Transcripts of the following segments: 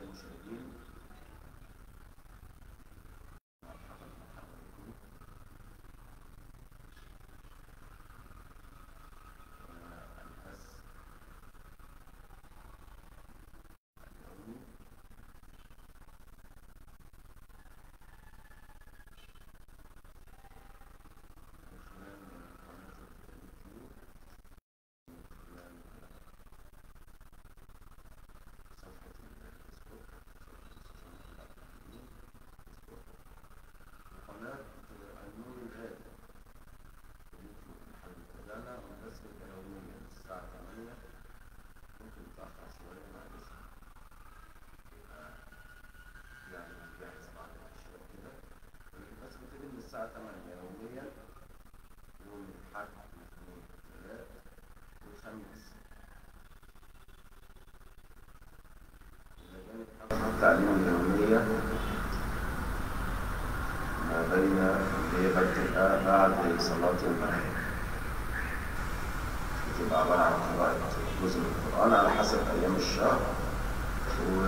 المشاهدين قناة النور الهادي يوتيوب لحد ابتدانا ونبث يوميا الساعة 8 ممكن نتأخر شوية معلش يبقى يعني جاهز بعد العشاء كده ولكن بس بتبتدي من الساعة 8 يوميا يوم الأحد والاثنين والثلاث والخميس إلى جانب حلقة التعليم اليومية ما بين اللي هي بتبقى بعد صلاة المغرب بتبقى عبارة عن قراءة جزء من القرآن على حسب أيام الشهر و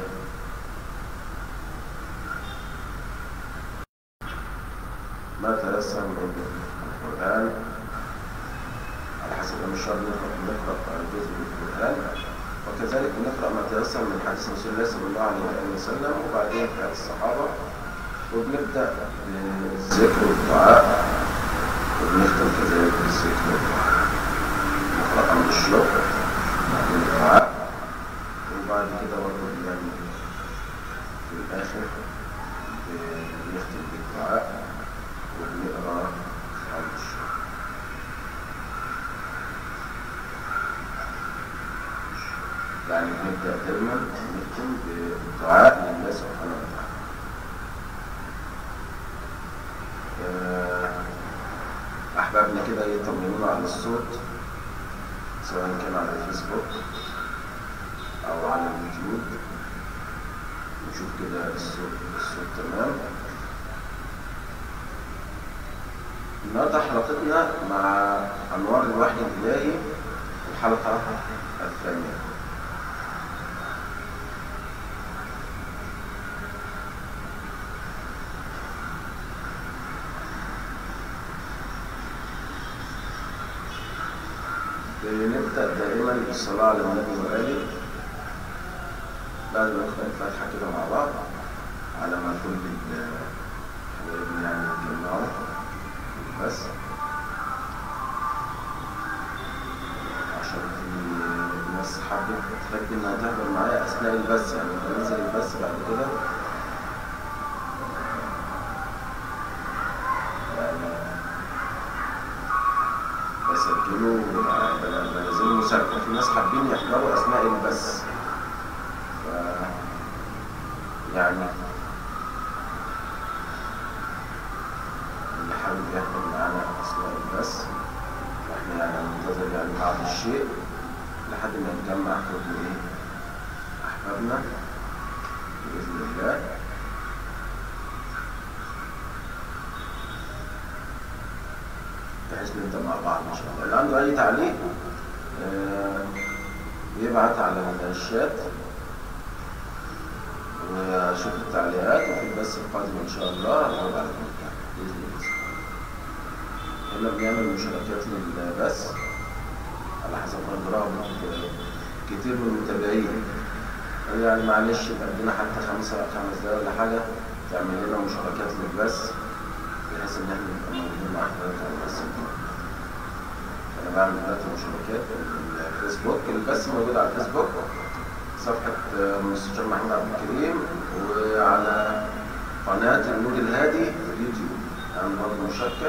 ما تيسر من القرآن على حسب أيام الشهر نقرأ جزء من القرآن وكذلك نقرأ ما تيسر من حديث رسول الله صلى الله عليه وسلم وبعدين حديث الصحابة وبنبدأ بالذكر والدعاء وبنختم كذلك بالذكر والدعاء نقرأ عن الشرب بعدين الدعاء وبعد كده برضه يعني في الآخر بنختم بالدعاء وبنقرأ عن الشرب يعني بنبدأ دايما نختم بالدعاء لله سبحانه وتعالى أحبابنا كده يطمنونا على الصوت سواء كان على الفيسبوك أو على اليوتيوب نشوف كده الصوت الصوت تمام النهارده حلقتنا مع أنوار الوحي الإلهي الحلقة الثانية بنبدأ دائما بالصلاة على النبي وآله بعد ما نقرأ الفاتحة كده مع بعض على ما كل الحبايب يعني يتجمعوا بس عشان في ناس حابة تحب إنها تحضر معايا أثناء البث يعني لما ننزل البث بعد كده بسجله بنزله مسجل في ناس حابين يحضروا اثناء البث ف يعني اللي حابب يحضر معانا اثناء البث احنا يعني ننتظر يعني بعض الشيء لحد ما نجمع كل ايه احبابنا باذن الله بحيث نبدا مع بعض ان شاء الله اللي عنده اي تعليق آه يبعت على الشات واشوف التعليقات وفي البث القادم ان شاء الله هجاوب على باذن الله هنا بنعمل مشاركات للبث على حسب ما نرغب كتير من المتابعين يعني معلش يبقى لنا حتى خمسة خمس دقايق ولا حاجة تعمل لنا مشاركات للبث بحيث ان احنا نبقى موجودين مع حضرتك على البث انا بعمل دلوقتي مشاركات في الفيسبوك البث موجود على الفيسبوك صفحة المستشار محمود عبد الكريم وعلى قناة النور الهادي في اليوتيوب عامل برضه مشاركة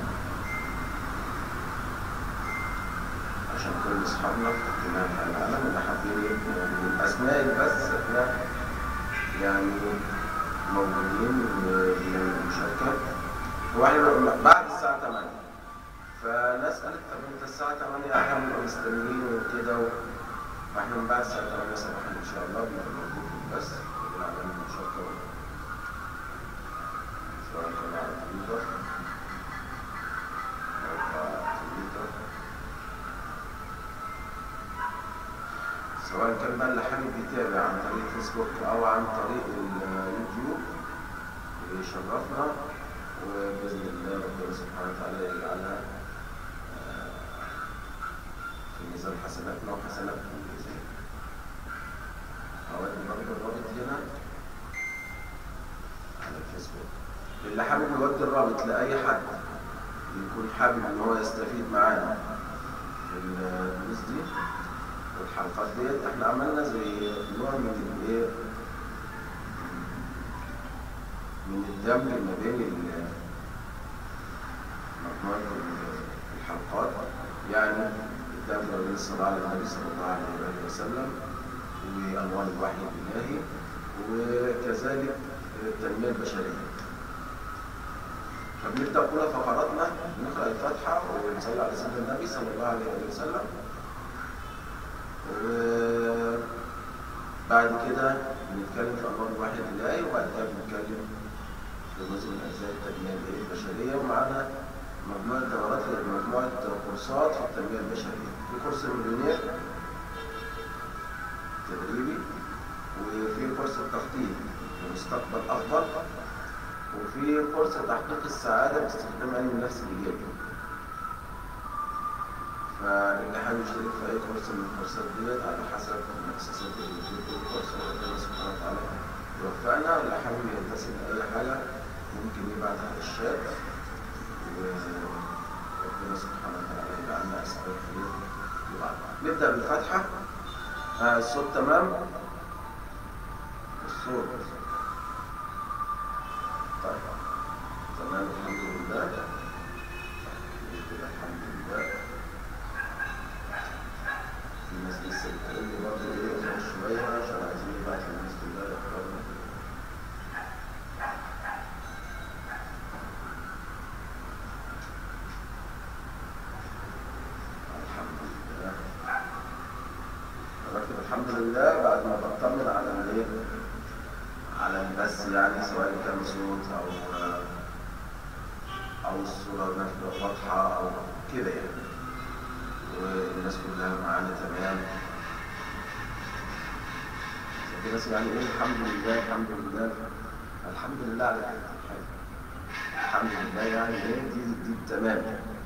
عشان كل اصحابنا في جميع انحاء العالم اللي حابين من اثناء البث احنا يعني موجودين بنعمل مشاركة واحنا بعد الساعة 8 فناس قالت طب انت الساعة 8 احنا بنبقى مستنيين وكده و... فاحنا من بعد الساعة 8 صباحا ان شاء الله بنبقى موجودين بس بنعمل مشاركة سواء كان على تويتر موقع تويتر سواء كان بقى اللي حابب يتابع عن طريق فيسبوك او عن طريق اليوتيوب يشرفنا وباذن الله ربنا سبحانه وتعالى يجعلها آه، في ميزان حسناتنا وحسناتكم باذن الله. اودي برضه الرابط هنا على الفيسبوك. اللي حابب يودي الرابط لاي حد يكون حابب ان هو يستفيد معانا في الدروس دي والحلقات ديت احنا عملنا زي نوع من الايه من الدمج ما بين ال- مجموعة ال- الحلقات يعني الدمج ما بين الصلاة على النبي صلى الله عليه وسلم وأنواع الوحي الإلهي وكذلك التنمية البشرية فبنبدأ أولى فقراتنا نقرأ الفاتحة ونصلي على سيدنا النبي صلى الله عليه وسلم وبعد كده بنتكلم في أنواع الوحي الإلهي وبعد كده بنتكلم في جزء من أجزاء التنمية الإيه البشرية ومعانا مجموعة دورات مجموعة كورسات في التنمية البشرية في كورس المليونير تدريبي وفي كورس التخطيط لمستقبل أفضل وفي كورس تحقيق السعادة باستخدام علم النفس الإيجابي فاللي حابب يشترك في أي كورس من الكورسات ديت على حسب المؤسسات اللي بتدي كل كورس ربنا سبحانه وتعالى يوفقنا واللي حابب ينتسب لأي حاجة ممكن يبعت على الشات وربنا سبحانه وتعالى يجعلنا أسباب خير يبعت نبدأ بالفتحة آه الصوت تمام الصوت طيب تمام الحمد لله كده الحمد لله في ناس لسه بتقول لي برضه ايه اصبر شويه عشان عايزين نبعت للناس كلها الاخبار الحمد لله ولكن الحمد لله بعد ما بطمن على الايه على البث يعني سواء كان صوت او او الصوره نفسها واضحه او كده يعني والناس كلها معانا تمام في ناس يعني ايه الحمد لله الحمد لله الحمد لله على كل حاجه الحمد لله يعني ايه دي دي تمام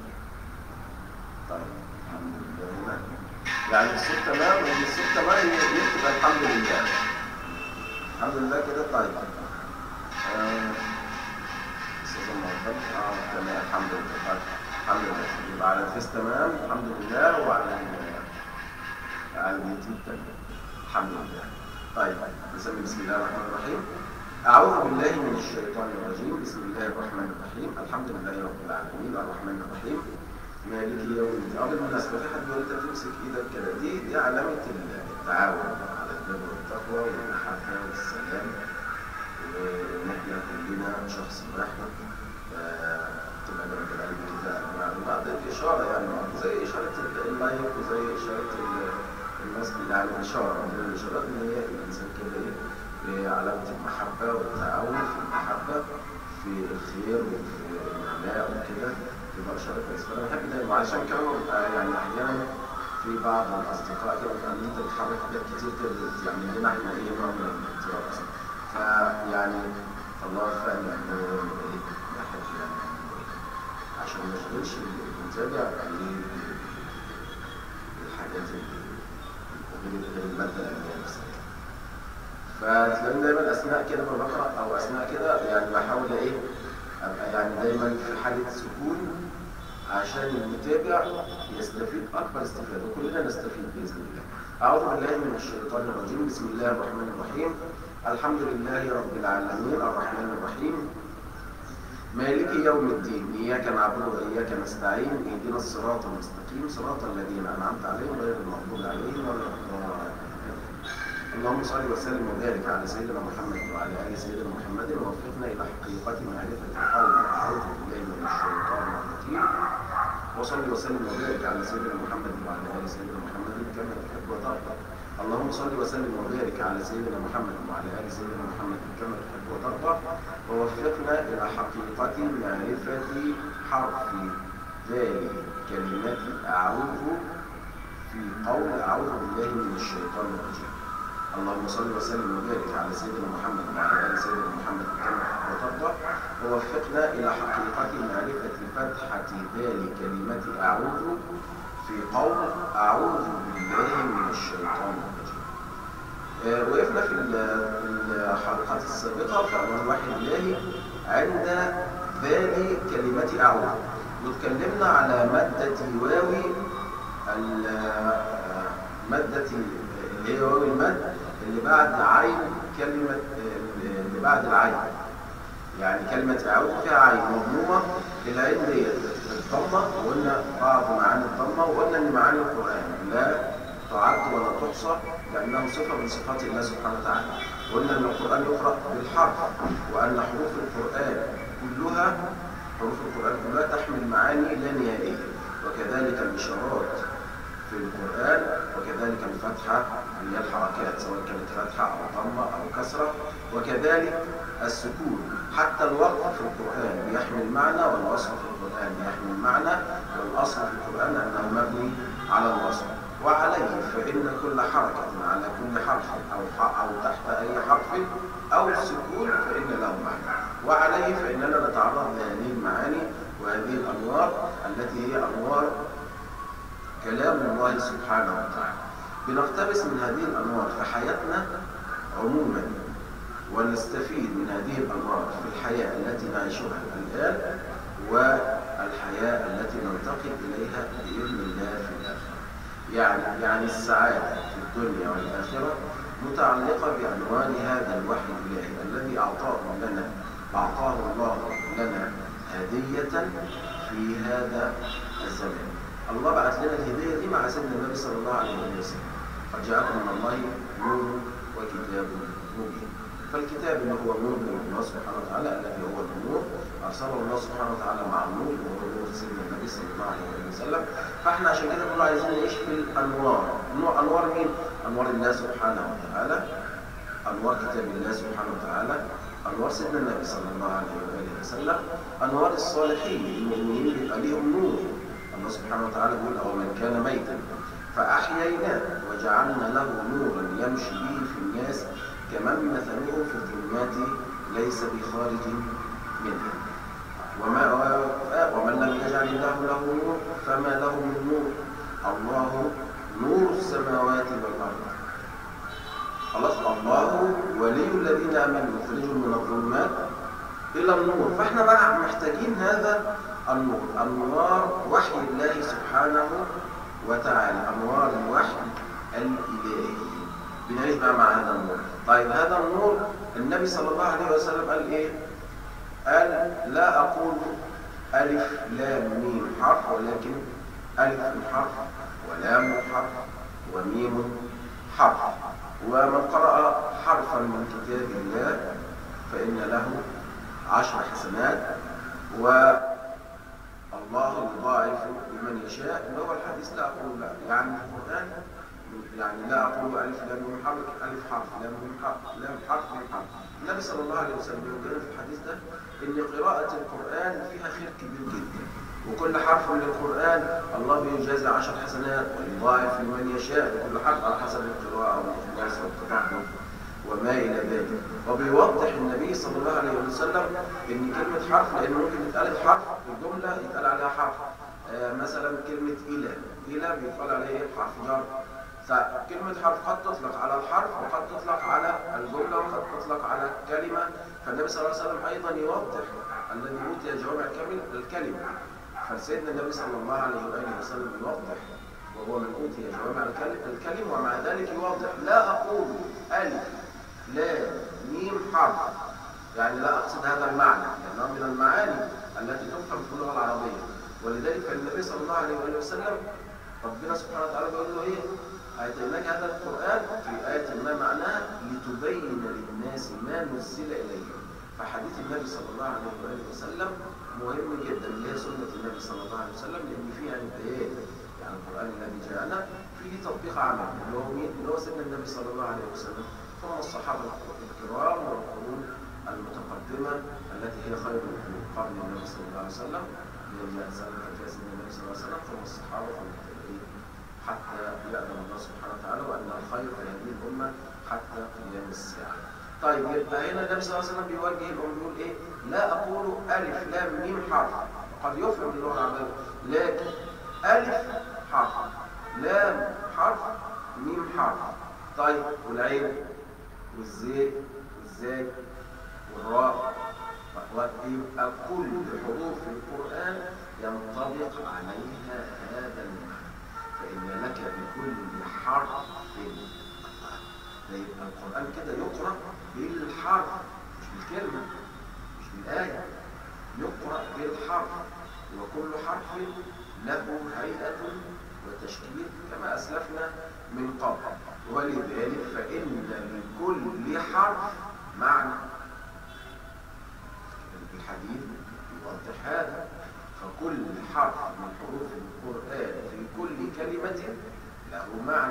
طيب الحمد لله هنا يعني الصوت تمام وان الصوت تمام يكتب الحمد لله الحمد لله كده طيب آه، استاذ مرحبا اه تمام الحمد لله طيب الحمد لله يبقى على الفيس تمام الحمد لله وعلى ال- على اليوتيوب تمام الحمد لله طيب نسمي بسم الله الرحمن الرحيم أعوذ بالله من الشيطان الرجيم بسم الله الرحمن الرحيم الحمد لله رب العالمين الرحمن الرحيم مالك يوم الدين أول بالمناسبة في حد بيقول أنت تمسك إيدك كده دي دي علامة التعاون على البر والتقوى والمحبة والسلام وإن إحنا كلنا شخص واحد آه، تبقى جنب القلب كده يعني بعد الإشارة يعني زي إشارة اللايك وزي إشارة ال- الناس اللي على الإشارة من الإشارات اللي هي الإنسان كده إيه بعلامة المحبة والتعاون في المحبة في الخير وفي النعماء وكده تبقى إشارة كويسة فأنا بحب دايما وعشان كده ببقى يعني أحيانا في بعض الأصدقاء كده كان أنت بتحرك حاجات كتير كده يعني لنا إحنا إيه نوع من الانطلاق فيعني الله يوفقنا إن هو إيه بحب يعني عشان ما يشغلش المتابع بالحاجات غير غير المادة اللي هي نفسها فتلاقيني دايما اثناء كده ما بقرا او اثناء كده يعني بحاول ايه ابقى يعني دايما في حاله سكون عشان المتابع يستفيد اكبر استفاده وكلنا نستفيد باذن الله. اعوذ بالله من الشيطان الرجيم بسم الله الرحمن الرحيم الحمد لله رب العالمين الرحمن الرحيم مالك يوم الدين إياك نعبد وإياك نستعين اهدنا الصراط المستقيم صراط الذين أنعمت عليهم غير المغضوب عليهم ولا الضالين اللهم صل وسلم وبارك على سيدنا محمد وعلى ال سيدنا محمد ووفقنا الى حقيقه معرفه القول اعوذ بالله من الشيطان الرجيم وصل وسلم وبارك على سيدنا محمد وعلى ال سيدنا محمد كما تحب وترضى اللهم صل وسلم وبارك على سيدنا محمد وعلى ال سيدنا محمد كما تحب وترضى ووفقنا الى حقيقه معرفه حرف ذلك كلمه اعوذ في قول اعوذ بالله من الشيطان الرجيم اللهم صل وسلم وبارك على سيدنا محمد وعلى ال سيدنا محمد كما تحب وترضى ووفقنا الى حقيقه معرفه فتحه ذال كلمه اعوذ في قول اعوذ بالله من الشيطان الرجيم. آه، وقفنا في ال- في الحلقات السابقه في عنوان واحد الله عند ذال كلمه اعوذ واتكلمنا على ماده واو ال- آه، ماده اللي هي واو المد اللي بعد عين كلمة اللي بعد العين يعني كلمة أعوذ فيها عين مضمومة العين ديت الضمة وقلنا بعض معاني الضمة وقلنا إن معاني القرآن لا تعد ولا تحصى لأنه صفة من صفات الله سبحانه وتعالى قلنا إن القرآن يقرأ بالحرف وأن حروف القرآن كلها حروف القرآن كلها تحمل معاني لا نهائية وكذلك الإشارات في القرآن وكذلك الفتحة اللي هي الحركات سواء كانت فتحة أو ضمة أو كسرة وكذلك السكون حتى الوقف في القرآن بيحمل معنى والوصف في القرآن بيحمل معنى والأصل في القرآن أنه مبني على الوصف وعليه فإن كل حركة على كل حرف أو ح- أو تحت أي حرف أو سكون فإن له معنى وعليه فإننا نتعرض لهذه المعاني وهذه الأنوار التي هي أنوار كلام الله سبحانه وتعالى بنقتبس من هذه الأنوار في حياتنا عموما ونستفيد من هذه الأنوار في الحياة التي نعيشها الآن والحياة التي ننتقل إليها بإذن الله في الآخرة يعني يعني السعادة في الدنيا والآخرة متعلقة بعنوان هذا الوحي الإلهي الذي أعطاه لنا أعطاه الله لنا هدية في هذا الزمان الله بعث لنا الهداية دي مع سيدنا النبي صلى الله عليه وسلم قد جاءكم من الله نور وكتاب مبين فالكتاب اللي هو نور من الله سبحانه وتعالى الذي هو النور ارسله الله سبحانه وتعالى مع النور وهو نور سيدنا النبي صلى الله عليه وسلم فاحنا عشان كده بنقول عايزين نعيش في الانوار نوع انوار مين؟ انوار الله سبحانه وتعالى انوار كتاب الله سبحانه وتعالى انوار سيدنا النبي صلى الله عليه واله وسلم انوار الصالحين المؤمنين بيبقى ليهم نور الله سبحانه وتعالى بيقول او من كان ميتا فاحييناه وجعلنا له نورا يمشي به في الناس كمن مثله في الظلمات ليس بخارج منها وما ومن لم يجعل الله له نور فما له من نور الله نور السماوات والارض خلاص الله ولي الذين امنوا يخرجهم من الظلمات الى النور فاحنا بقى محتاجين هذا النور انوار وحي الله سبحانه وتعالى انوار الوحي الالهي بنعيش بقى مع هذا النور طيب هذا النور النبي صلى الله عليه وسلم قال ايه قال لا اقول الف لام ميم حرف ولكن الف حرف ولام حرف وميم حرف ومن قرأ حرفا من كتاب الله فإن له عشر حسنات والله يضاعف لمن يشاء اللي هو الحديث لا أقول لا يعني القرآن يعني لا أقول ألف لام ميم حرف ألف حرف لام ميم حرف لام حرف ميم حرف النبي صلى الله عليه وسلم يقول في الحديث ده إن قراءة القرآن فيها خير كبير جدا وكل حرف من القرآن الله بيجازي عشر حسنات ويضاعف لمن يشاء لكل حرف على حسب القراءة والإخلاص والتفهم وما إلى ذلك وبيوضح النبي صلى الله عليه وسلم إن كلمة حرف لأن ممكن يتقال حرف في الجملة يتقال عليها حرف آه مثلا كلمة إلى إلى بيتقال عليها إيه؟ حرف جر فكلمة حرف قد تطلق على الحرف وقد تطلق على الجملة وقد تطلق على كلمة فالنبي صلى الله عليه وسلم أيضا يوضح الذي أوتي جوامع الكلمة الكلمة فسيدنا النبي صلى الله عليه وآله وسلم يوضح وهو من أوتي جوامع الكلم ومع ذلك يوضح لا أقول ألف لام ميم حرف يعني لا أقصد هذا المعنى لأنه من المعاني التي تفهم في اللغة العربية ولذلك فالنبي صلى الله عليه وآله وسلم ربنا سبحانه وتعالى بيقول له إيه آتيناك هذا القرآن في آية ما معناها لتبين للناس ما نزل إليهم فحديث النبي صلى الله عليه وآله وسلم مهم جدا اللي هي سنة النبي صلى الله عليه وسلم لأن فيها البيان يعني القرآن الذي جاءنا فيه تطبيق عمل اللي هو مين؟ اللي هو سيدنا النبي صلى الله عليه وسلم ثم الصحابة الكرام والقرون المتقدمة التي هي خير قرن النبي صلى الله عليه وسلم من سنة فيها سيدنا النبي صلى الله عليه وسلم ثم الصحابة والتابعين حتى يأذن الله سبحانه وتعالى وأن الخير في هذه الأمة حتى قيام الساعة طيب يبقى هنا النبي صلى الله عليه وسلم بيوجه الأم بيقول إيه؟ لا أقول ألف لام ميم حرف قد يفهم باللغة العربية لكن ألف حرف لام حرف ميم حرف طيب والعين والزي والزاي والراء ويبقى كل حروف القرآن ينطبق عليها هذا المعنى فإن لك بكل حرف ده يبقى القرآن كده يقرأ بالحرف مش بالكلمة مش بالآية يقرأ بالحرف وكل حرف له هيئة وتشكيل كما أسلفنا من قبل ولذلك فإن لكل حرف معنى الحديث يوضح هذا فكل حرف من حروف القرآن في كل كلمة له معنى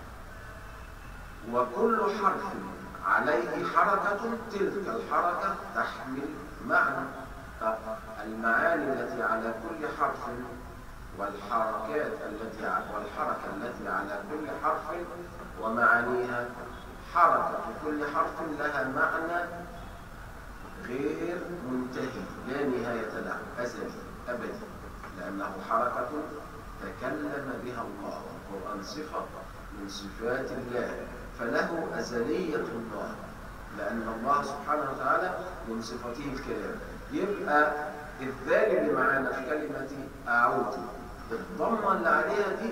وكل حرف عليه حركة تلك الحركة تحمل معنى المعاني التي على كل حرف والحركات التي والحركة التي على كل حرف ومعانيها حركة كل حرف لها معنى غير منتهي لا نهاية له أزلي أبدي لأنه حركة تكلم بها الله القرآن صفة من صفات الله فله أزلية الله لأن الله سبحانه وتعالى من صفته الكلام يبقى الذال اللي معانا في كلمة أعوذ الضمة اللي عليها دي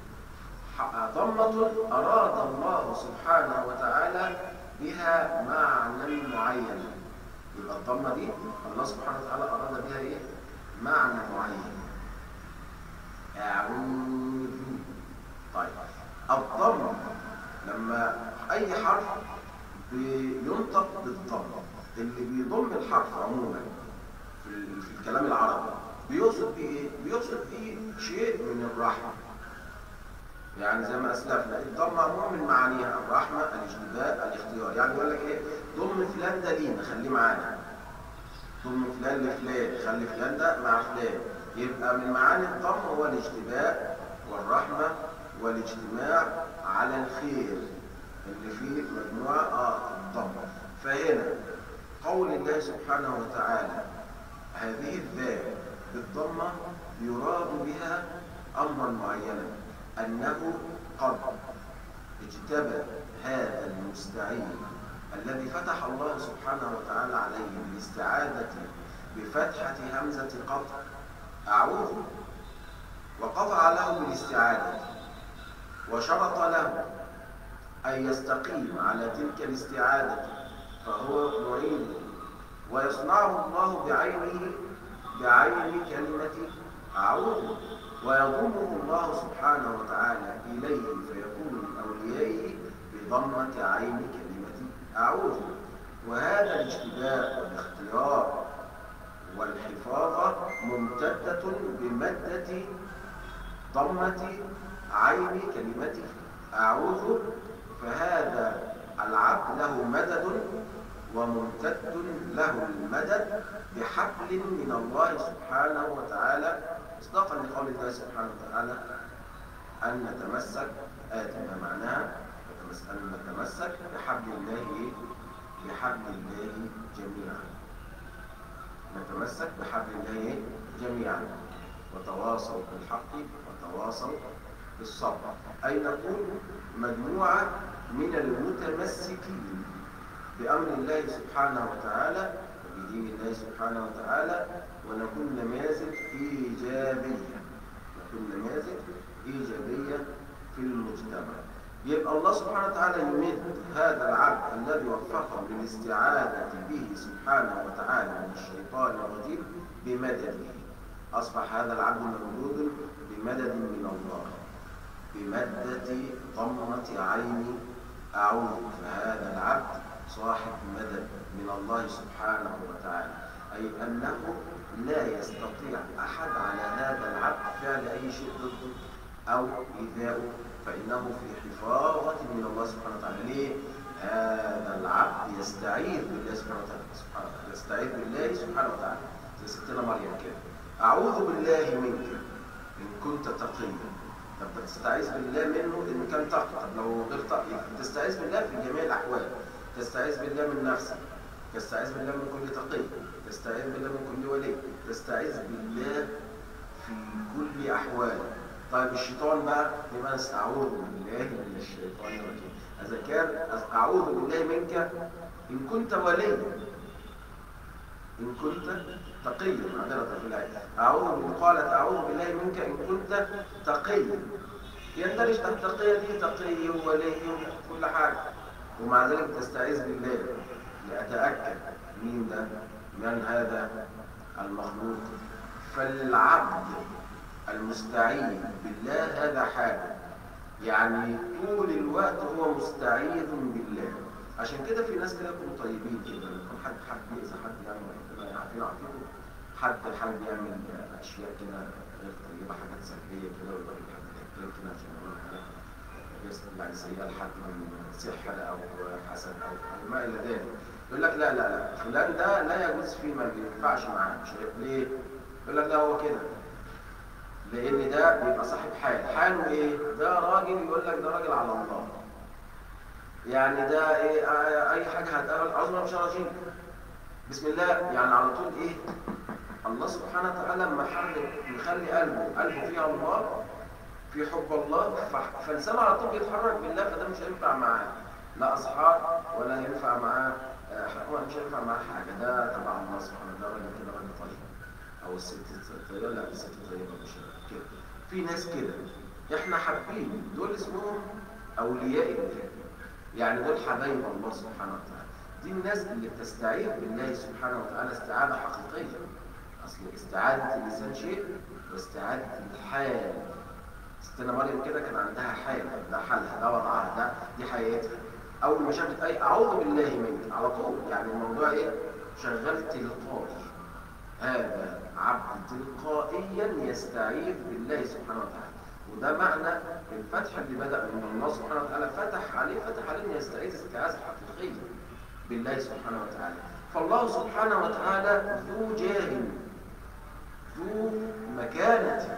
ضمة أراد الله سبحانه وتعالى بها معنى معين يبقى الضمة دي الله سبحانه وتعالى أراد بها إيه؟ معنى معين أعوذ طيب الضم لما أي حرف بينطق بالضم اللي بيضم الحرف عموما في, في الكلام العربي بيقصد بيه ايه؟ بيقصد بيه شيء من الرحمة يعني زي ما اسلفنا الضم عموما من معانيها الرحمة الاجتباء الاختيار يعني يقول لك ايه ضم فلان ده لينا خليه معانا ضم فلان لفلان خلي فلان ده مع فلان يبقى من معاني الضم هو الاجتباء والرحمة والاجتماع على الخير اللي فيه مجموعة اه الضم فهنا قول الله سبحانه وتعالى هذه الذات بالضمة يراد بها أمرا معينا أنه قد اجتبى هذا المستعين الذي فتح الله سبحانه وتعالى عليه بالاستعادة بفتحة همزة قطع أعوذ وقطع له بالاستعادة وشرط له أن يستقيم على تلك الاستعادة فهو معين ويصنعه الله بعينه بعين كلمة أعوذ ويضمه الله سبحانه وتعالى إليه فيكون من أوليائه بضمة عين كلمة أعوذ وهذا الاجتباء والاختيار والحفاظة ممتدة بمدة ضمة عين كلمة أعوذ فهذا العبد له مدد وممتد له المدد بحبل من الله سبحانه وتعالى مصداقا لقول الله سبحانه وتعالى أن نتمسك آت ما معناها أن نتمسك بحبل الله بحبل الله جميعا نتمسك بحبل الله جميعا وتواصوا بالحق وتواصوا بالصبر أي نكون مجموعة من المتمسكين بأمر الله سبحانه وتعالى وبدين الله سبحانه وتعالى ونكون نماذج إيجابية نكون نماذج إيجابية في المجتمع يبقى الله سبحانه وتعالى يمد هذا العبد الذي وفقه للاستعاذة به سبحانه وتعالى من الشيطان الرجيم بمدده أصبح هذا العبد مولود بمدد من الله بمدة ضمة عين أعوذ فهذا العبد صاحب مدد من الله سبحانه وتعالى أي أنه لا يستطيع أحد على هذا العبد فعل أي شيء ضده أو إيذاؤه فإنه في حفاظة من الله سبحانه وتعالى ليه؟ هذا العبد يستعيذ بالله سبحانه وتعالى يستعيذ بالله سبحانه وتعالى زي ستنا مريم كده أعوذ بالله منك إن كنت تقيا طب تستعيذ بالله منه إن كان تقي طب لو غير تقي تستعيذ بالله في جميع الأحوال تستعيذ بالله من نفسك تستعيذ بالله من كل تقي تستعيذ بالله من كل ولي تستعيذ بالله في كل أحوال طيب الشيطان بقى يبقى أعوذ بالله من الشيطان الرجيم إذا كان أعوذ بالله منك إن كنت ولي إن كنت تقي معذرة في الآية أعوذ قالت أعوذ بالله منك إن كنت تقي يندرج تحت التقية دي تقي وولي كل حاجة ومع ذلك تستعيذ بالله لأتأكد مين ده من هذا المخلوق فالعبد المستعين بالله هذا حاجة يعني طول الوقت هو مستعيذ بالله عشان كده في ناس كده يكونوا طيبين كده يكون حد حد يأذي حد يعمل ربنا يعافينا ويعافيكم حد حد يعمل اشياء كده غير طيبه حاجات سلبيه كده ويروح لحد يتكلم كده عشان يقول حاجه يعني سيئه لحد من سحر او حسد او او ما الى ذلك يقول لك لا لا لا فلان ده لا يجوز فيه ما ينفعش معاه مش ليه؟ يقول لك لا هو كده لان ده بيبقى صاحب حال حاله ايه؟ ده راجل يقول لك ده راجل على الله يعني ده ايه اي حاجه هتقابل عظمه مش رجيم بسم الله يعني على طول ايه الله سبحانه وتعالى لما حد يخلي قلبه قلبه فيه الله في حب الله فالانسان على طول بيتحرك بالله فده مش هينفع معاه لا اصحاب ولا ينفع معاه هو مش هينفع معاه حاجه ده تبع الله سبحانه وتعالى راجل كده راجل طيب او الست طيبه لا الست طيبه مش كده في ناس كده احنا حابين دول اسمهم اولياء الله يعني دول حبايب الله سبحانه وتعالى دي الناس اللي بتستعيذ بالله سبحانه وتعالى استعاذة حقيقية أصل استعادة الإنسان شيء واستعادة الحال ستنا مريم كده كان عندها حال ده حالها ده وضعها ده دي حياتها أول ما شافت أي أعوذ بالله منك على طول يعني الموضوع إيه شغال تلقائي هذا عبد تلقائيا يستعيذ بالله سبحانه وتعالى وده معنى الفتح اللي بدأ من الله سبحانه وتعالى فتح عليه فتح عليه أن يستعيذ استعاذة حقيقية بالله سبحانه وتعالى فالله سبحانه وتعالى ذو جاه ذو مكانة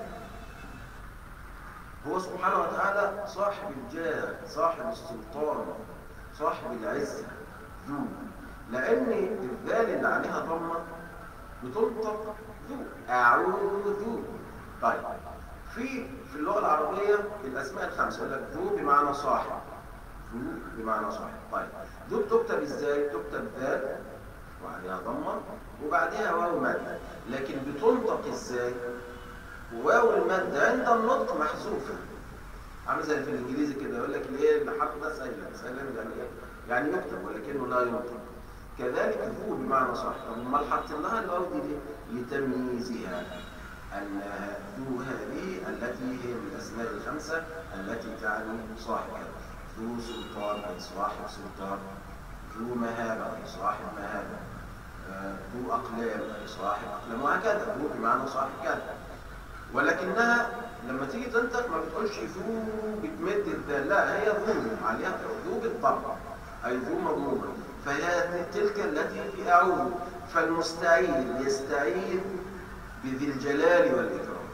هو سبحانه وتعالى صاحب الجاه صاحب السلطان صاحب العزة ذو لأن الذال اللي عليها ضمة بتنطق ذو أعوذ طيب في في اللغة العربية الأسماء الخمسة يقول لك ذو بمعنى صاحب ذو بمعنى صاحب طيب ذو بتكتب ازاي؟ تكتب ذال وعليها ضمة وبعدها واو مادة لكن بتنطق ازاي؟ واو المادة عند النطق محذوفة عامل زي في الانجليزي كده يقول لك ليه الحرف ده سايلنت سايلنت يعني ايه؟ يعني يكتب ولكنه لا ينطق كذلك ذو بمعنى صاحب طب امال حاطين لها الواو دي ليه؟ لتمييزها أن ذو هذه التي هي من الأسماء الخمسة التي تعني صاحب ذو سلطان أي صاحب سلطان ذو مهابة أي صاحب مهابة ذو أقلام أي صاحب أقلام وهكذا ذو بمعنى صاحب كذا ولكنها لما تيجي تنطق ما بتقولش ذو بتمد الذال لا هي ذو عليها ذو بالضبط أي ذو مضمومة فهي تلك التي في أعوذ فالمستعين يستعين بذي الجلال والإكرام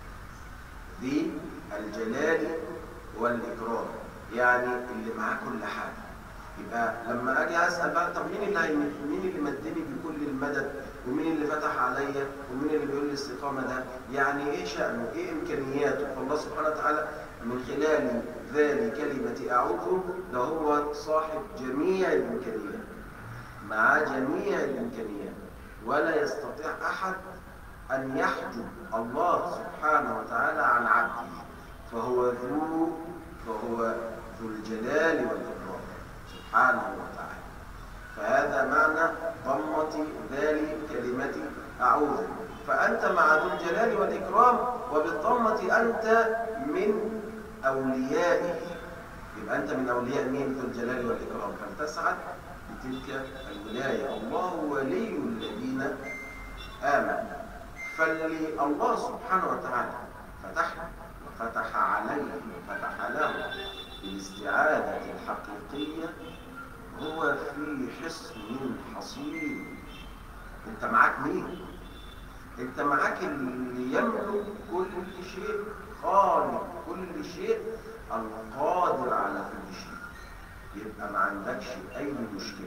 ذي الجلال والإكرام يعني اللي معاه كل حاجة يبقى لما أجي أسأل بقى طب مين اللي هيمد مين اللي مدني بكل المدد ومين اللي فتح عليا ومين اللي بيقول لي الاستقامة ده يعني إيه شأنه إيه إمكانياته فالله سبحانه وتعالى من خلال ذلك كلمة أعوذ ده هو صاحب جميع الإمكانيات مع جميع الإمكانيات ولا يستطيع أحد أن يحجب الله سبحانه وتعالى عن عبده فهو ذو فهو ذو الجلال والإكرام سبحانه وتعالى فهذا معنى ضمة ذلك كلمة أعوذ فأنت مع ذو الجلال والإكرام وبالضمة أنت من أوليائه يبقى أنت من أولياء مين ذو الجلال والإكرام فلتسعد بتلك الولاية الله ولي الذين آمنوا فاللي الله سبحانه وتعالى فتح وفتح عليه وفتح له بالاستعادة الحقيقية هو في حصن حصين انت معاك مين انت معاك اللي يملك كل شيء خالق كل شيء القادر على كل شيء يبقى ما عندكش اي مشكلة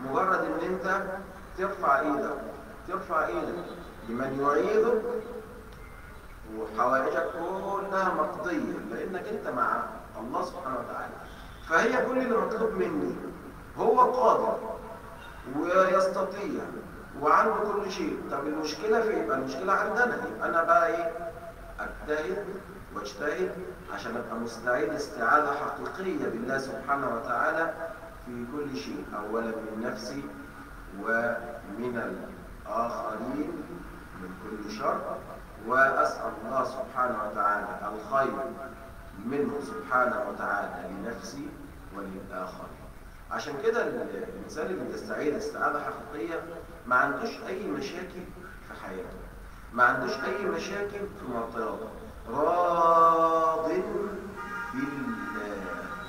مجرد ان انت ترفع ايدك ترفع ايدك لمن يعيدك وحوائجك كلها مقضية لانك انت مع الله سبحانه وتعالى فهي كل اللي مطلوب مني هو قادر ويستطيع وعنده كل شيء طب المشكلة في يبقى المشكلة عندنا يبقى انا بقى ايه اجتهد واجتهد عشان ابقى مستعد استعاذة حقيقية بالله سبحانه وتعالى في كل شيء اولا من نفسي ومن الاخرين من كل شر واسال الله سبحانه وتعالى الخير منه سبحانه وتعالى لنفسي وللاخرين عشان كده الانسان اللي بيستعيد استعاذه حقيقيه ما عندوش اي مشاكل في حياته ما عندوش اي مشاكل في معطياته راض بالله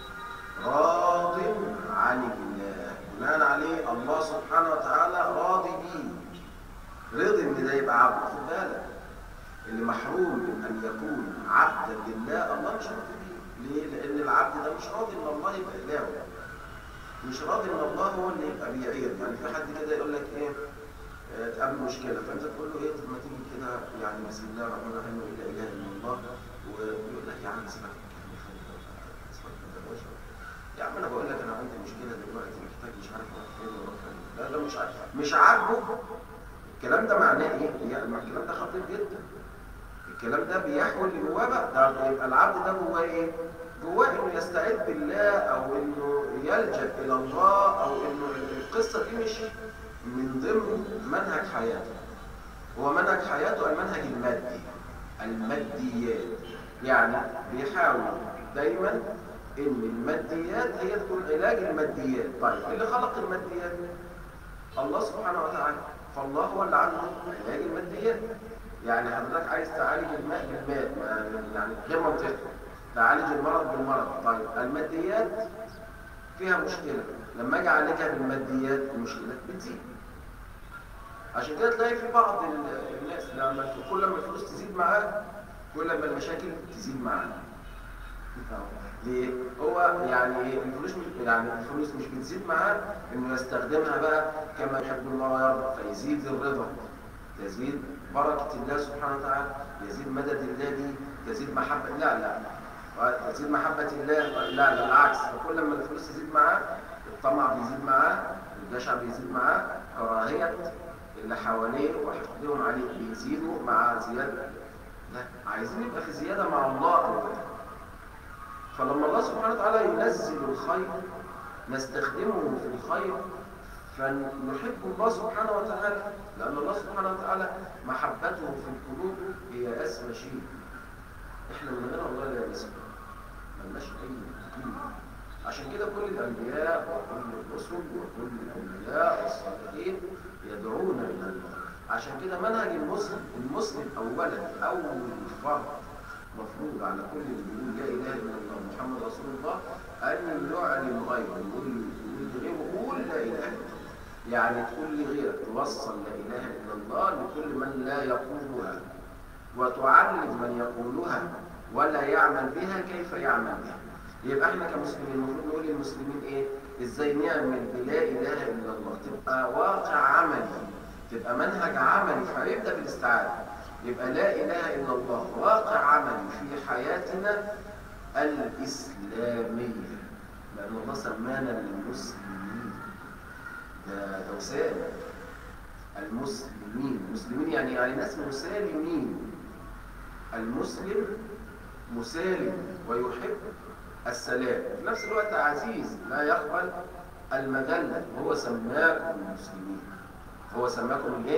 راض عن الله بناء عليه الله سبحانه وتعالى راضي بيه رضي ان ده يبقى عبد خد بالك اللي محروم من ان يكون عبدا لله الله مش راضي بيه ليه؟ لان العبد ده مش راضي ان الله يبقى الهه مش راضي ان الله هو اللي يبقى بيعير يعني في حد كده يقول لك ايه آه، تقابل مشكله فانت تقول له ايه طب ما تيجي كده يعني بسم الله الرحمن الرحيم لا اله الا الله ويقول لك يا عم سيبك سيبك من البشر يا عم انا بقول لك انا عندي مشكله دلوقتي محتاج مش عارف اروح فين واروح فين لا ده مش عارف مش عاجبه الكلام ده معناه ايه؟ يعني ما الكلام ده خطير جدا الكلام ده بيحول لجواه بقى ده يبقى العبد ده جواه ايه؟ جواه انه يستعيذ بالله او انه يلجا الى الله او انه القصه دي مش من ضمن منهج حياته هو منهج حياته المنهج المادي الماديات يعني بيحاول دايما ان الماديات هي تكون علاج الماديات طيب اللي خلق الماديات الله سبحانه وتعالى فالله هو اللي عنده علاج الماديات يعني حضرتك عايز تعالج الماء بالماء ما- يعني غير منطقي تعالج المرض بالمرض طيب الماديات فيها مشكلة لما اجي اعالجها بالماديات المشكلة بتزيد عشان كده تلاقي في بعض ال- الناس لما كل ما الفلوس تزيد معاه كل ما المشاكل تزيد معاه ليه؟ هو يعني ايه الفلوس مش يعني الفلوس مش بتزيد معاه انه يستخدمها بقى كما يحب الله ويرضى فيزيد الرضا تزيد بركة الله سبحانه وتعالى يزيد مدد الله دي تزيد محبة لا لا تزيد محبة الله لا لا العكس فكل ما الفلوس تزيد معاه الطمع بيزيد معاه الجشع بيزيد معاه كراهية اللي حواليه وحقدهم عليه بيزيدوا مع زيادة لا عايزين يبقى في زيادة مع الله أولا فلما الله سبحانه وتعالى ينزل الخير نستخدمه في الخير فنحب الله سبحانه وتعالى لأن الله سبحانه وتعالى محبته في القلوب هي أسمى شيء احنا من غير الله لا نسمع ملناش أي قيمة عشان كده كل الأنبياء وكل الرسل وكل الأولياء والصالحين يدعون إلى الله عشان كده منهج المسلم المسلم أولا أول فرض مفروض على كل اللي بيقول لا اله الا الله محمد رسول الله ان يعلم غيره يقول يقول لغيره قول لا اله الا الله يعني تقول لغيرك توصل لا اله الا الله لكل من لا يقولها وتعلم من يقولها ولا يعمل بها كيف يعمل بها يبقى احنا كمسلمين المفروض نقول للمسلمين ايه ازاي نعمل بلا اله الا الله تبقى واقع عملي تبقى منهج عملي فيبدا بالاستعاذه يبقى لا إله إلا الله واقع عملي في حياتنا الإسلامية لأن الله سمانا المسلمين ده ده وسائل المسلمين المسلمين يعني يعني ناس مسالمين المسلم مسالم ويحب السلام في نفس الوقت عزيز لا يقبل المذلة وهو سماكم المسلمين هو سماكم الايه؟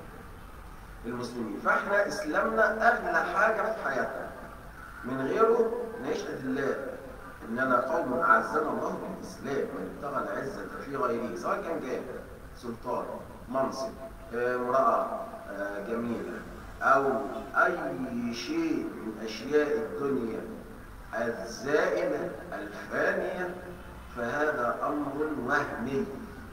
المسلمين فاحنا اسلامنا اغلى حاجه في حياتنا من غيره نشهد الله اننا قوم اعزنا الله بالاسلام من ابتغى العزه في غيره سواء كان جاه سلطان منصب آه، امراه آه، جميله او اي شيء من اشياء الدنيا الزائله الفانيه فهذا امر وهمي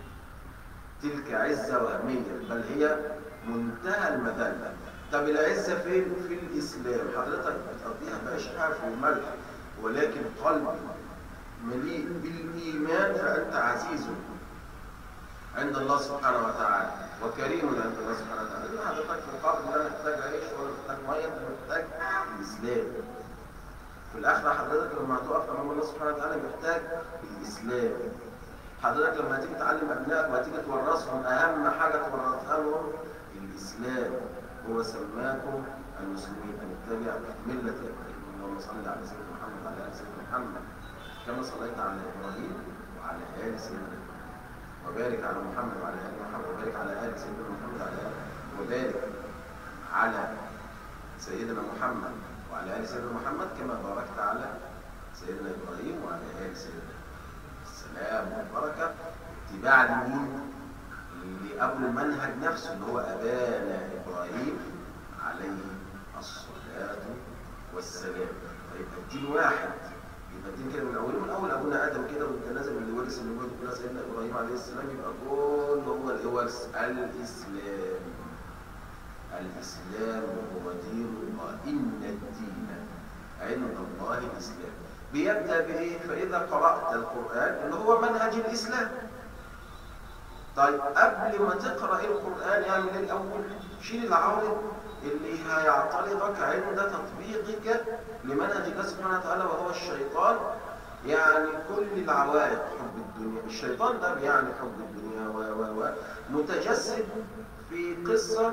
تلك عزه وهميه بل هي منتهى المذلة طب العزة فين؟ في الإسلام حضرتك بتقضيها بعيشها في الملح ولكن قلبي مليء بالإيمان فأنت عزيز عند الله سبحانه وتعالى وكريم عند الله سبحانه وتعالى إذا حضرتك في القبر لا محتاج عيش ولا محتاج ميه ولا محتاج الاسلام في الاخره حضرتك لما هتقف امام الله سبحانه وتعالى محتاج الاسلام حضرتك لما هتيجي تعلم ابنائك وهتيجي تورثهم اهم حاجه تورثها لهم الاسلام هو سماكم المسلمين ان اتبع مله ابراهيم اللهم صل على سيدنا محمد وعلى ال سيدنا محمد كما صليت على ابراهيم وعلى ال سيدنا ابراهيم وبارك على محمد وعلى ال محمد وبارك على ال سيدنا محمد وعلى ال وبارك على سيدنا محمد وعلى ال سيدنا محمد كما باركت على سيدنا ابراهيم وعلى ال سيدنا السلام والبركه اتباع لمين؟ لابو المنهج نفسه اللي هو ابانا ابراهيم عليه الصلاه والسلام فيبقى الدين واحد يبقى الدين كده من اوله من اول ابونا ادم كده وانت نازل اللي ورث النبوه كلها سيدنا ابراهيم عليه السلام يبقى كل هو اللي ورث الاسلام الاسلام هو دين الله ان الدين عند الله الاسلام بيبدا بايه فاذا قرات القران اللي هو منهج الاسلام طيب قبل ما تقرا القران يعمل ايه الاول شيل العارض اللي هيعترضك عند تطبيقك لمنهج الله سبحانه وتعالى وهو الشيطان يعني كل العوائق حب الدنيا الشيطان ده بيعني حب الدنيا و و و متجسد في قصة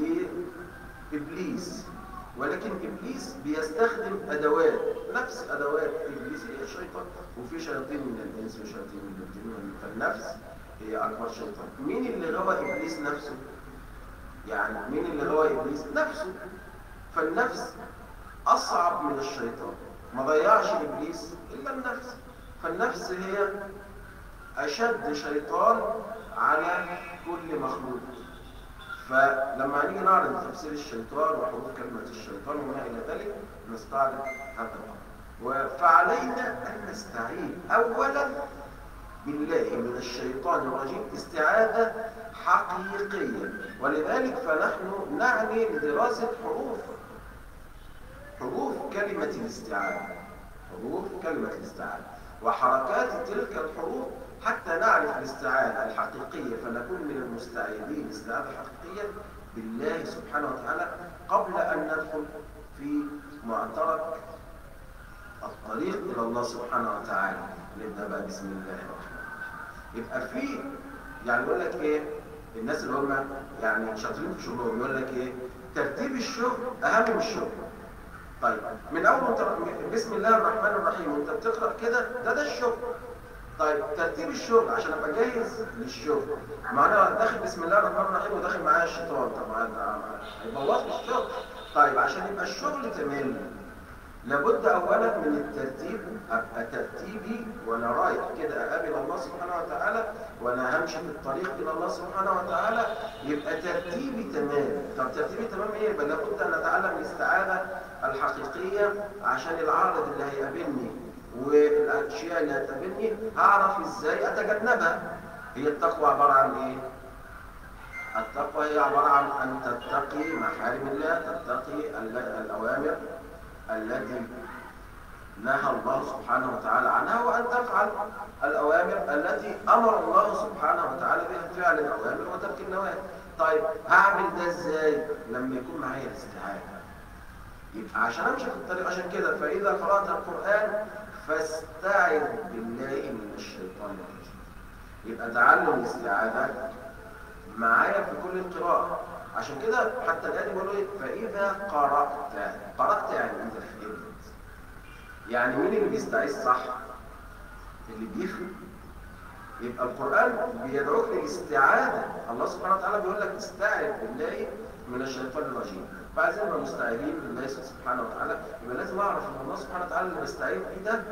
لإبليس ولكن إبليس بيستخدم أدوات نفس أدوات إبليس هي الشيطان وفي شياطين من الإنس وشياطين من الجن فالنفس هي أكبر شيطان مين اللي غوى إبليس نفسه؟ يعني مين اللي غوى إبليس؟ نفسه فالنفس أصعب من الشيطان ما ضيعش إبليس إلا النفس فالنفس هي أشد شيطان على كل مخلوق فلما نيجي نعرض تفسير الشيطان وحروف كلمة الشيطان وما إلى ذلك نستعرض هذا الأمر فعلينا أن نستعين أولا بالله من الشيطان الرجيم استعاذة حقيقية ولذلك فنحن نعني بدراسة حروف حروف كلمة الاستعاذة حروف كلمة الاستعاذة وحركات تلك الحروف حتى نعرف الاستعاذة الحقيقية فنكون من المستعيذين الاستعاذة الحقيقية بالله سبحانه وتعالى قبل أن ندخل في معترك الطريق إلى الله سبحانه وتعالى نبدأ بقى بسم الله الرحمن الرحيم يبقى في يعني يقول لك ايه الناس اللي هم يعني شاطرين في شغلهم يقول لك ايه ترتيب الشغل اهم من الشغل طيب من اول انت بسم الله الرحمن الرحيم وانت بتقرا كده ده ده الشغل طيب ترتيب الشغل عشان ابقى جاهز للشغل ما انا داخل بسم الله الرحمن الرحيم وداخل معايا الشيطان طب هيبوظ لي الشغل طيب عشان يبقى الشغل تمام لابد اولا من الترتيب ابقى ترتيبي وانا رايح كده اقابل الله سبحانه وتعالى وانا همشي في الطريق الى الله سبحانه وتعالى يبقى ترتيبي تمام طب ترتيبي تمام ايه يبقى لابد ان اتعلم الاستعاذه الحقيقيه عشان العارض اللي هيقابلني والاشياء اللي هتقابلني هعرف ازاي اتجنبها هي التقوى عباره عن ايه التقوى هي عباره عن ان تتقي محارم الله تتقي الاوامر التي نهى الله سبحانه وتعالى عنها وأن تفعل الأوامر التي أمر الله سبحانه وتعالى بها فعل الأوامر وترك النواهي طيب هعمل ده ازاي لما يكون معايا الاستعانة يبقى عشان امشي في الطريق عشان كده فإذا قرأت القرآن فاستعذ بالله من الشيطان الرجيم يبقى تعلم الاستعاذة معايا في كل القراءة عشان كده حتى الآن بيقولوا ايه فإذا قرأت قرأت يعني أنت فهمت يعني مين اللي بيستعيذ صح؟ اللي بيفهم يبقى القرآن بيدعوك للاستعاذة الله سبحانه وتعالى بيقول لك استعذ بالله من الشيطان الرجيم فعايزين نبقى مستعيذين بالله سبحانه وتعالى يبقى لازم اعرف ان الله سبحانه وتعالى اللي بستعيذ بيه ده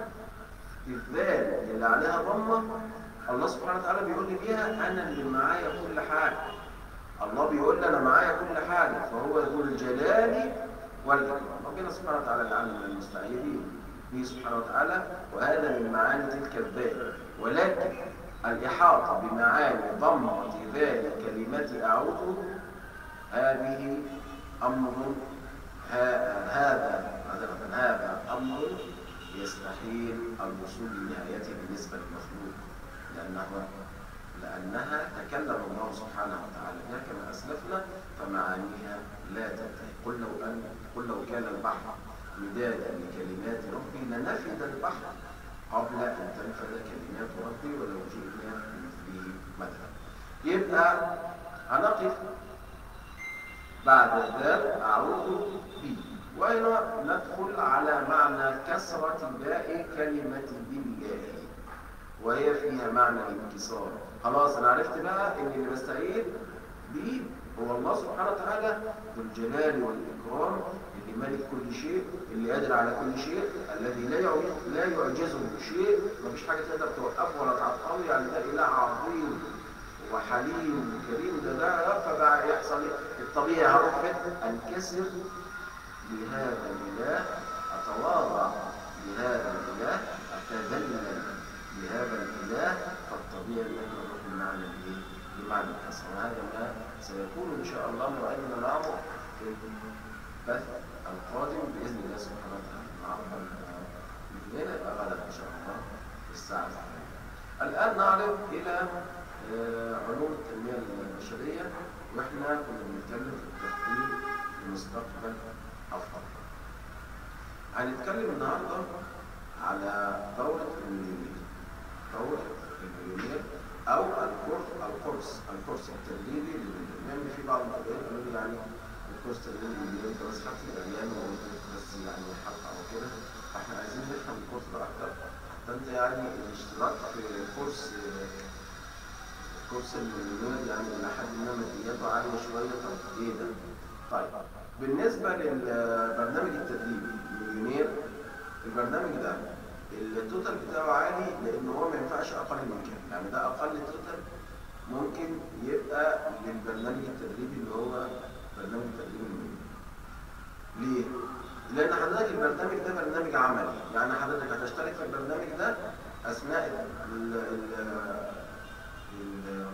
الذال اللي عليها ضمه الله سبحانه وتعالى بيقول لي بيها انا اللي معايا كل حاجه الله بيقول لي انا معايا كل حاجه فهو ذو الجلال والاكرام ربنا سبحانه وتعالى جعلنا من المستعيذين به سبحانه وتعالى وهذا من معاني تلك الذات ولكن الإحاطة بمعاني ضمة ذات كلمة أعوذ هذه أمر هذا هذا أمر يستحيل الوصول لنهايته بالنسبة للمخلوق لأنه لأنها تكلم الله سبحانه وتعالى بها كما أسلفنا فمعانيها لا تنتهي قل لو أن قل لو كان البحر مدادا لكلمات ربي لنفد البحر قبل أن تنفذ كلمات ربي ولو جئنا بمثله مددا يبقى هنقف بعد ذلك أعوذ به وهنا ندخل على معنى كسرة باء كلمة بالله وهي فيها معنى الانكسار خلاص انا عرفت بقى ان اللي بستعين بيه هو الله سبحانه وتعالى ذو الجلال والاكرام اللي مالك كل شيء اللي قادر على كل شيء الذي لا لا يعجزه شيء مفيش حاجه تقدر توقفه ولا تعطله يعني ده اله عظيم وحليم وكريم ده ده فبقى يحصل الطبيعي هروح انكسر لهذا الاله اتواضع لهذا الاله اتذلل لهذا الاله فالطبيعي ان نروح بمعنى الايه؟ بمعنى الكسر وهذا ما سيكون ان شاء الله موعدنا معه في البث القادم باذن الله سبحانه وتعالى النهارده الاثنين يبقى غدا ان شاء الله في الساعه الثانيه. الان نعرض الى علوم التنميه البشريه واحنا كنا بنتكلم في التخطيط لمستقبل افضل. هنتكلم النهارده على دوره المليونير. دوره المليونير او الكورس الكورس الكورس التدريبي للمليونير في بعض الادويه قالوا لي يعني الكورس التدريبي للمليونير ده بس خدت الايام بس يعني حلقه او كده فاحنا عايزين نفهم الكورس ده اكتر فانت يعني الاشتراك في كورس كورس المليونير يعني الى حد ما مادياته عاليه شويه طب ايه ده؟ طيب بالنسبه للبرنامج التدريبي المليونير البرنامج ده التوتال بتاعه عالي لان هو ما ينفعش اقل من كده يعني ده اقل توتال ممكن يبقى للبرنامج التدريبي اللي هو برنامج التدريب المليونير ليه؟ لان حضرتك البرنامج ده برنامج عملي يعني حضرتك هتشترك في البرنامج ده اثناء ال ال ال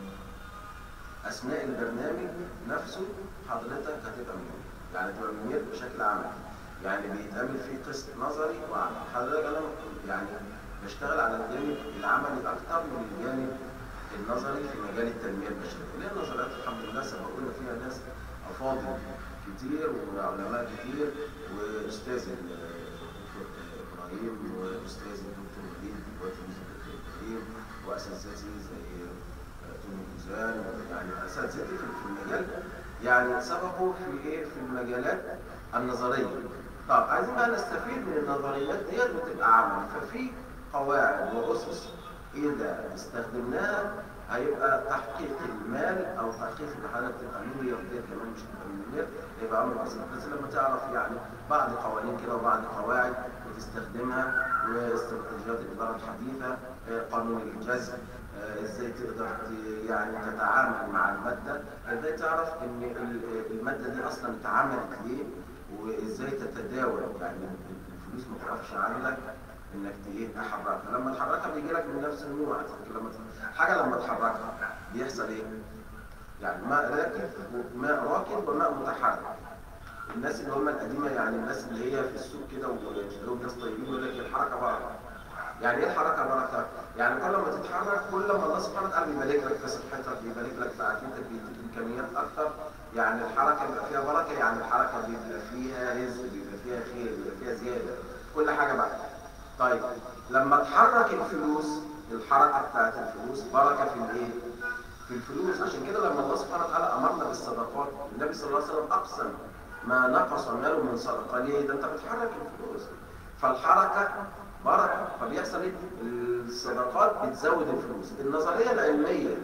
اثناء البرنامج نفسه حضرتك هتبقى مليونير يعني تبقى مليونير بشكل عملي يعني بيتعمل فيه قسط نظري وعملي حضرتك انا يعني بشتغل على الجانب العملي اكتر من الجانب النظري في مجال التنميه البشريه لان النظريات الحمد لله سبقونا فيها ناس افاضل كتير وعلماء كتير واستاذ الدكتور ابراهيم واستاذ الدكتور وليد وتلميذ الدكتور ابراهيم واساتذتي زي توني جوزان يعني اساتذتي في المجال يعني سبقوا في ايه في المجالات النظريه طب عايزين بقى نستفيد من النظريات ديت وتبقى عمل ففي قواعد واسس اذا استخدمناها هيبقى تحقيق المال او تحقيق ان حضرتك تبقى ملياردير كمان مش تبقى مليونير يبقى امر بسيط بس لما تعرف يعني بعض قوانين كده وبعض قواعد وتستخدمها واستراتيجيات الاداره الحديثه قانون الجذب ازاي تقدر يعني تتعامل مع الماده ازاي تعرف ان الماده دي اصلا اتعملت ليه وازاي تتداول يعني الفلوس ما تقفش عندك انك ايه تحركها لما تحركها بيجي لك من نفس النوع لما حاجه لما تحركها بيحصل ايه يعني ماء راكد ماء راكد وماء متحرك الناس اللي هم القديمه يعني الناس اللي هي في السوق كده وتلاقيهم ناس طيبين يقول لك الحركه بركه يعني ايه الحركه بركه يعني كل ما تتحرك كل ما الله سبحانه وتعالى بيبارك لك في صحتك بيبارك لك في عافيتك بيديك امكانيات اكتر يعني الحركه بيبقى فيها بركه يعني الحركه بيبقى فيها رزق بيبقى فيها خير بيبقى فيها زياده كل حاجه بقى طيب لما تحرك الفلوس الحركه بتاعت الفلوس بركه في الايه؟ في الفلوس عشان كده لما الله سبحانه وتعالى امرنا بالصدقات النبي صلى الله عليه وسلم اقسم ما نقص ماله من صدقه ليه؟ ده انت بتحرك الفلوس فالحركه بركه فبيحصل ايه؟ الصدقات بتزود الفلوس النظريه العلميه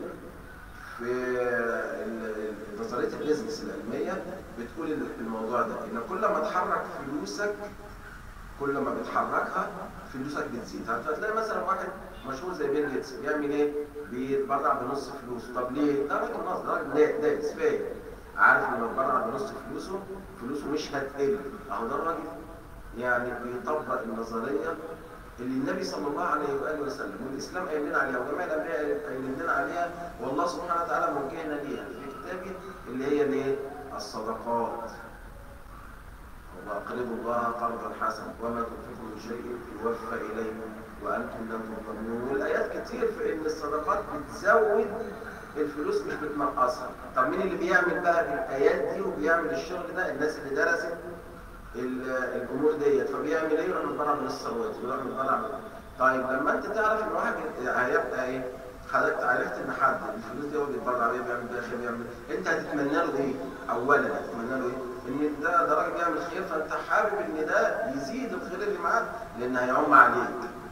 في نظريه البيزنس العلميه بتقول الموضوع ده ان كل ما تحرك فلوسك كل ما بتحركها فلوسك بتزيد هتلاقي مثلا واحد مشهور زي بيل جيتس بيعمل ايه؟ بيتبرع بنص فلوسه طب ليه؟ ده راجل ناصر ده راجل دارس فاهم عارف لما يتبرع بنص فلوسه فلوسه مش هتقل اهو ده الراجل يعني بيطبق النظريه اللي النبي صلى الله عليه واله وسلم والاسلام قايل لنا عليها وجميع الانبياء قايلين لنا عليها والله سبحانه وتعالى موجهنا ليها في كتابه اللي هي الايه؟ الصدقات واقرضوا الله قرضا حسنا وما تنفقوا من شيء يوفى اليكم وانتم لم تظلمون والايات كتير في ان الصدقات بتزود الفلوس مش بتنقصها طب مين اللي بيعمل بقى الايات دي وبيعمل الشغل ده الناس اللي درست ال- الامور ديت فبيعمل ايه يروح متبرع من الثروات يروح متبرع من طيب لما انت تعرف ان واحد هيبقى ايه حضرتك عرفت ان حد الفلوس دي هو بيتبرع بيها بيعمل بيها خير بيعمل انت هتتمنى له ايه اولا هتتمنى له ايه ان ده ده راجل بيعمل خير فانت حابب ان ده يزيد الخير اللي معاه لان هيعم عليك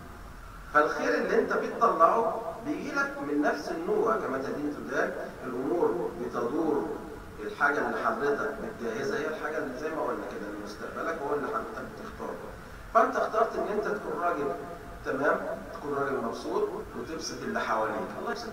فالخير اللي انت بتطلعه بيجي لك من نفس النوع كما تدين تدان الامور بتدور الحاجه اللي حضرتك بتجهزها هي الحاجه اللي زي ما قلنا كده اللي مستقبلك هو اللي حضرتك بتختاره فانت اخترت ان انت تكون راجل تمام تكون راجل مبسوط وتبسط اللي حواليك الله يبسط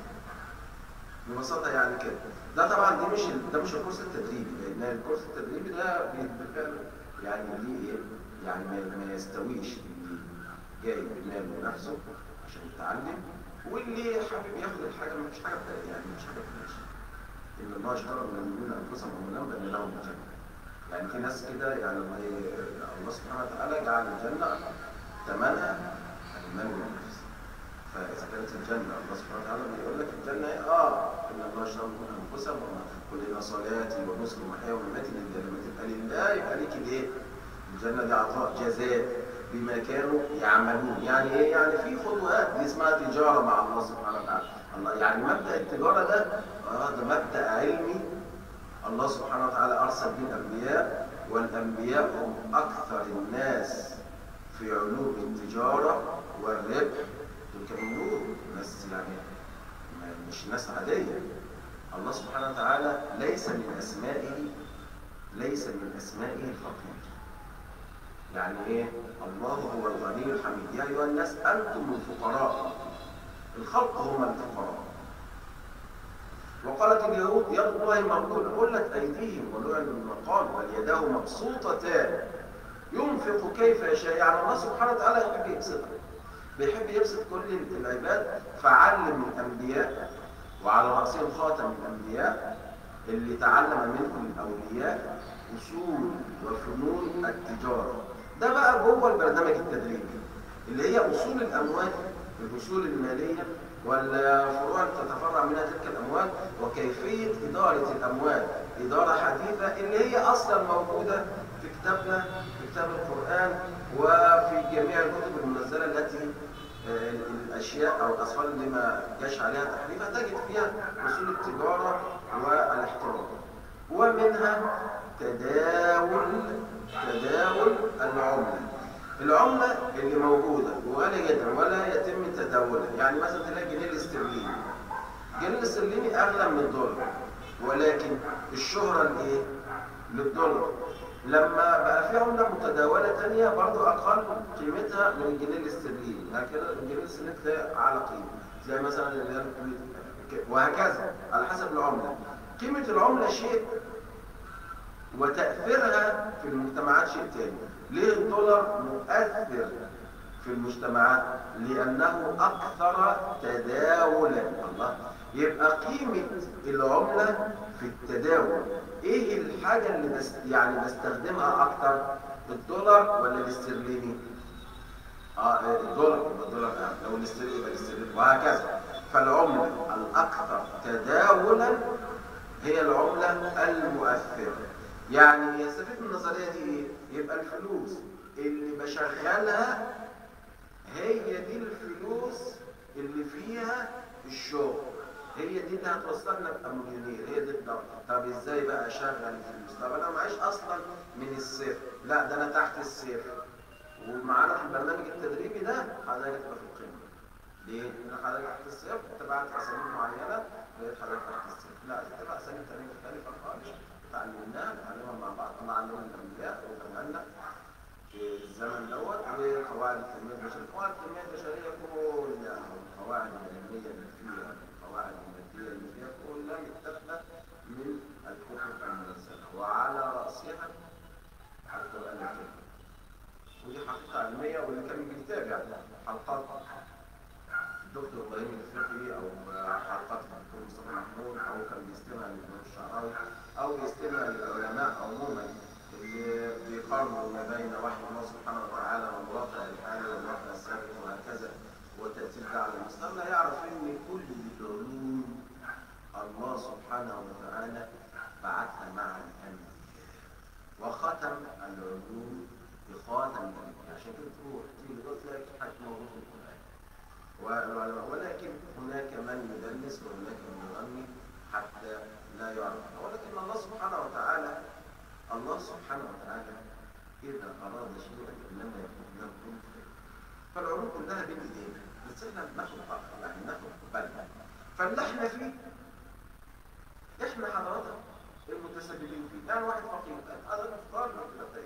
ببساطه يعني كده ده طبعا دي مش ال- ده مش الكورس التدريبي لان الكورس التدريبي ده بي- بالفعل يعني ليه ايه يعني ما ما يستويش اللي جاي بماله ونفسه عشان يتعلم واللي حابب ياخد الحاجه ما فيش حاجه بتاعت يعني مش حاجه بتاعت ان الله اشترى من المؤمنين انفسهم واموالهم بان لهم الجنه يعني في ناس كده يعني الله الله سبحانه وتعالى جعل الجنه ثمنها المال والنفس فاذا كانت الجنه الله سبحانه وتعالى بيقول لك الجنه ايه اه ان الله اشترى من انفسهم قل ان صلاتي ونسكي ومحياي ومماتي لله لما تبقى لله يبقى ليك الايه؟ الجنه دي عطاء جزاء بما كانوا يعملون يعني ايه يعني في خطوات دي اسمها تجاره مع الله سبحانه وتعالى الله يعني مبدا التجاره ده اه ده مبدا علمي الله سبحانه وتعالى ارسل به الانبياء والانبياء هم اكثر الناس في علوم التجاره والربح دول كانوا ملوك ناس يعني ما- مش ناس عاديه الله سبحانه وتعالى ليس من اسمائه ليس من اسمائه الفقير يعني ايه الله هو الغني الحميد يا ايها الناس انتم الفقراء الخلق هم الفقراء وقالت اليهود يد الله مغلولة غلت أيديهم ولعنوا المقام بل يداه مبسوطتان ينفق كيف يشاء يعني الله سبحانه وتعالى يحب يبسطك بيحب يبسط كل العباد فعلم الأنبياء وعلى رأسهم خاتم الأنبياء اللي تعلم منهم الأولياء أصول وفنون التجارة ده بقى جوه البرنامج التدريبي اللي هي أصول الأموال الأصول المالية والفروع اللي تتفرع منها تلك الأموال وكيفية إدارة الأموال إدارة حديثة اللي هي أصلا موجودة في كتابنا في كتاب القرآن وفي جميع الكتب المنزلة التي آه، الأشياء أو الأصفار اللي ما جاش عليها تحريف تجد فيها أصول التجارة والاحترام ومنها تداول تداول العملة العملة اللي موجودة وغالية جدا ولا يتم تداولها يعني مثلا تلاقي الجنيه الاسترليني الجنيه الاسترليني أغلى من الدولار ولكن الشهرة الإيه؟ للدولار لما بقى في عملة متداولة تانية برضو أقل قيمتها من الجنيه الاسترليني لكن الجنيه الاسترليني تلاقي أعلى قيمة زي مثلا الريال الكويتي وهكذا على حسب العملة قيمة العملة شيء وتأثيرها في المجتمعات شيء تاني ليه الدولار مؤثر في المجتمعات لأنه أكثر تداولا الله يبقى قيمة العملة في التداول إيه الحاجة اللي بس يعني بستخدمها أكثر الدولار ولا الاسترليني؟ اه الدولار يبقى الدولار أهم لو الاسترليني يبقى الاسترليني وهكذا فالعملة الأكثر تداولا هي العملة المؤثرة يعني يستفيد من النظرية دي ايه؟ يبقى الفلوس اللي بشغلها هي دي الفلوس اللي فيها الشغل هي دي اللي هتوصلنا ابقى مليونير هي دي الضغط طب ازاي بقى اشغل الفلوس طب انا معيش اصلا من الصفر لا ده انا تحت الصفر ومعانا في البرنامج التدريبي ده حضرتك تبقى في القمه ليه؟ لان حضرتك تحت الصفر تبعت اساليب معينه لقيت حضرتك تحت الصفر لا دي تبقى اساليب تانيه مختلفه خالص تعلمناها نتعلمها مع بعض الله علمنا الانبياء وكملنا في الزمن دوت وقواعد التنميه البشريه قواعد التنميه البشريه كلها القواعد العلميه اللي فيها القواعد الماديه اللي فيها كلها متاخده من الكتب المنزله وعلى راسها القران الكريم ودي حقيقه علميه واللي كان بيكتب يعني حلقات الدكتور ابراهيم الفقي او حلقات الدكتور مصطفى محمود او كان بيستمع للدكتور الشعراوي او يستمع للعلماء عموما اللي بيقارنوا ما بين وحي الله سبحانه وتعالى والواقع الحالي والواقع السابق وهكذا حاجة موجود في القرآن والعلماء ولكن هناك من يدلس وهناك من يغني حتى لا يعرف ولكن الله سبحانه وتعالى الله سبحانه وتعالى إذا أراد شيئا إنما يكون له كن فالعلوم كلها بين إيدينا بس إحنا بناخد يعني ناخد بالنا فاللي إحنا فيه إحنا حضرتك المتسببين فيه يعني واحد فقير هذا نختار من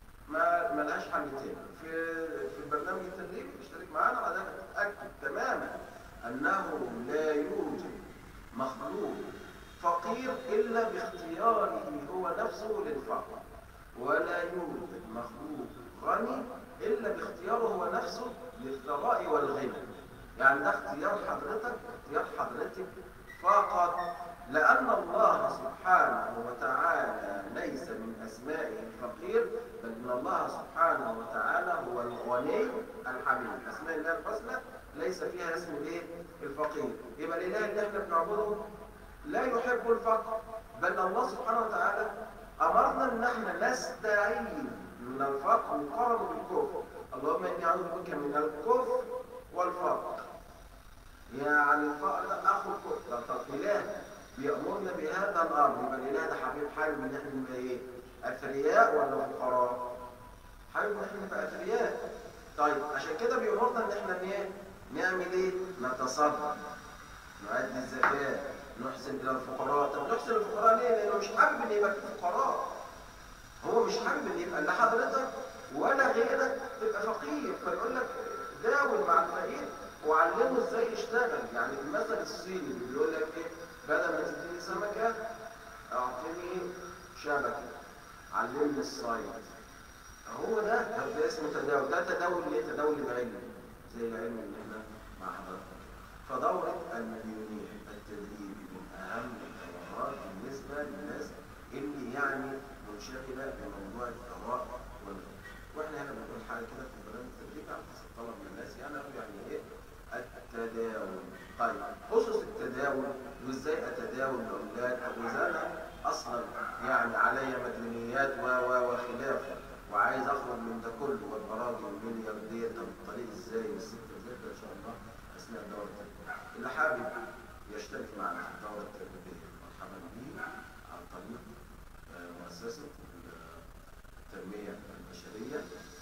ما ملهاش حل تاني في في البرنامج التدريبي اشترك معانا على اتاكد تماما انه لا يوجد مخلوق فقير الا باختياره هو نفسه للفقر ولا يوجد مخلوق غني الا باختياره هو نفسه للثراء والغنى يعني ده اختيار حضرتك اختيار حضرتك فقط لأن الله سبحانه وتعالى ليس من أسمائه الفقير بل إن الله سبحانه وتعالى هو الغني الحميد أسماء الله الحسنى ليس فيها اسم الايه الفقير يبقى الإله اللي احنا بنعبده لا يحب الفقر بل الله سبحانه وتعالى أمرنا إن احنا نستعين من الفقر مقارنة بالكفر اللهم إني أعوذ بك من الكفر والفقر يعني الفقر ده أخو الكفر ده إله بيأمرنا بهذا الأمر يبقى الإله ده حبيب حابب إن احنا نبقى إيه؟ أثرياء ولا فقراء؟ حابب إن احنا نبقى أثرياء طيب عشان كده بيأمرنا إن احنا إيه؟ نعمل إيه؟ نتصدق نؤدي الزكاة نحسن إلى الفقراء طب نحسن الفقراء ليه؟ لأنه مش حابب إن يبقى في فقراء هو مش حابب إن يبقى لا حضرتك ولا غيرك تبقى فقير فيقول لك داول مع الفقير وعلمه ازاي يشتغل يعني المثل الصيني اللي بيقول لك ايه بدل ما تديني سمكه اعطيني شبكه علمني الصيد هو ده ده اسمه تداول ده تداول ليه تداول العلم زي العلم اللي احنا مع حضرتك فدورة المليونير التدريبي من اهم الدورات بالنسبه للناس اللي يعني منشغله بموضوع الثراء والغنى واحنا هنا بنقول حاجه كده في البرنامج التدريبي على حسب طلب من الناس يعني يعني ايه التداول طيب خصوص التداول وازاي اتداول الاولاد طب واذا انا اصلا يعني عليا مديونيات و و وخلافه وعايز اخرج من ده كله وابقى راجل ملياردير طب الطريق ازاي والست ازاي ان شاء الله اثناء الدوره التدريبيه اللي حابب يشترك معنا في الدوره التدريبيه مرحبا به عن طريق مؤسسه التنميه البشريه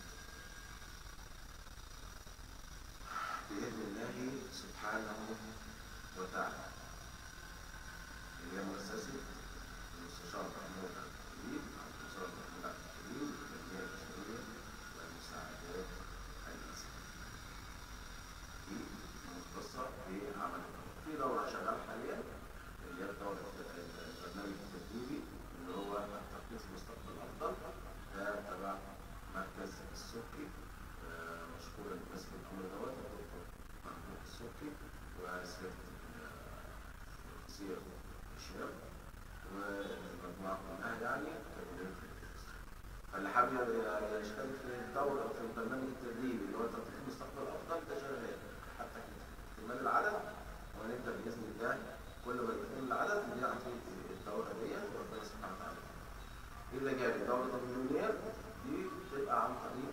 بإذن الله سبحانه وتعالى اللي هي مؤسسة المستشار محمود عبد الكريم المستشار محمود عبد الكريم للتنمية البشرية والمساعدات الإنسانية دي مختصة بعمل الدورة في دورة شغال حاليا اللي هي دورة البرنامج التدريبي اللي هو التخطيط المستقبل الأفضل ده تبع مركز السكي مشكورا الناس في الأمر دوت الدكتور محمود السكي وسيادة الوزير الشباب والمجموعة كلها يعني كمدير في فاللي حابب يشترك في الدورة في البرنامج التدريبي اللي هو تطبيق المستقبل الأفضل ده شغال حتى اكتمال العدد وهنبدأ بإذن الله كل ما يكون العدد بيعطي الدورة ديت وربنا سبحانه وتعالى إلا جاري دورة المليونير دي بتبقى عن طريق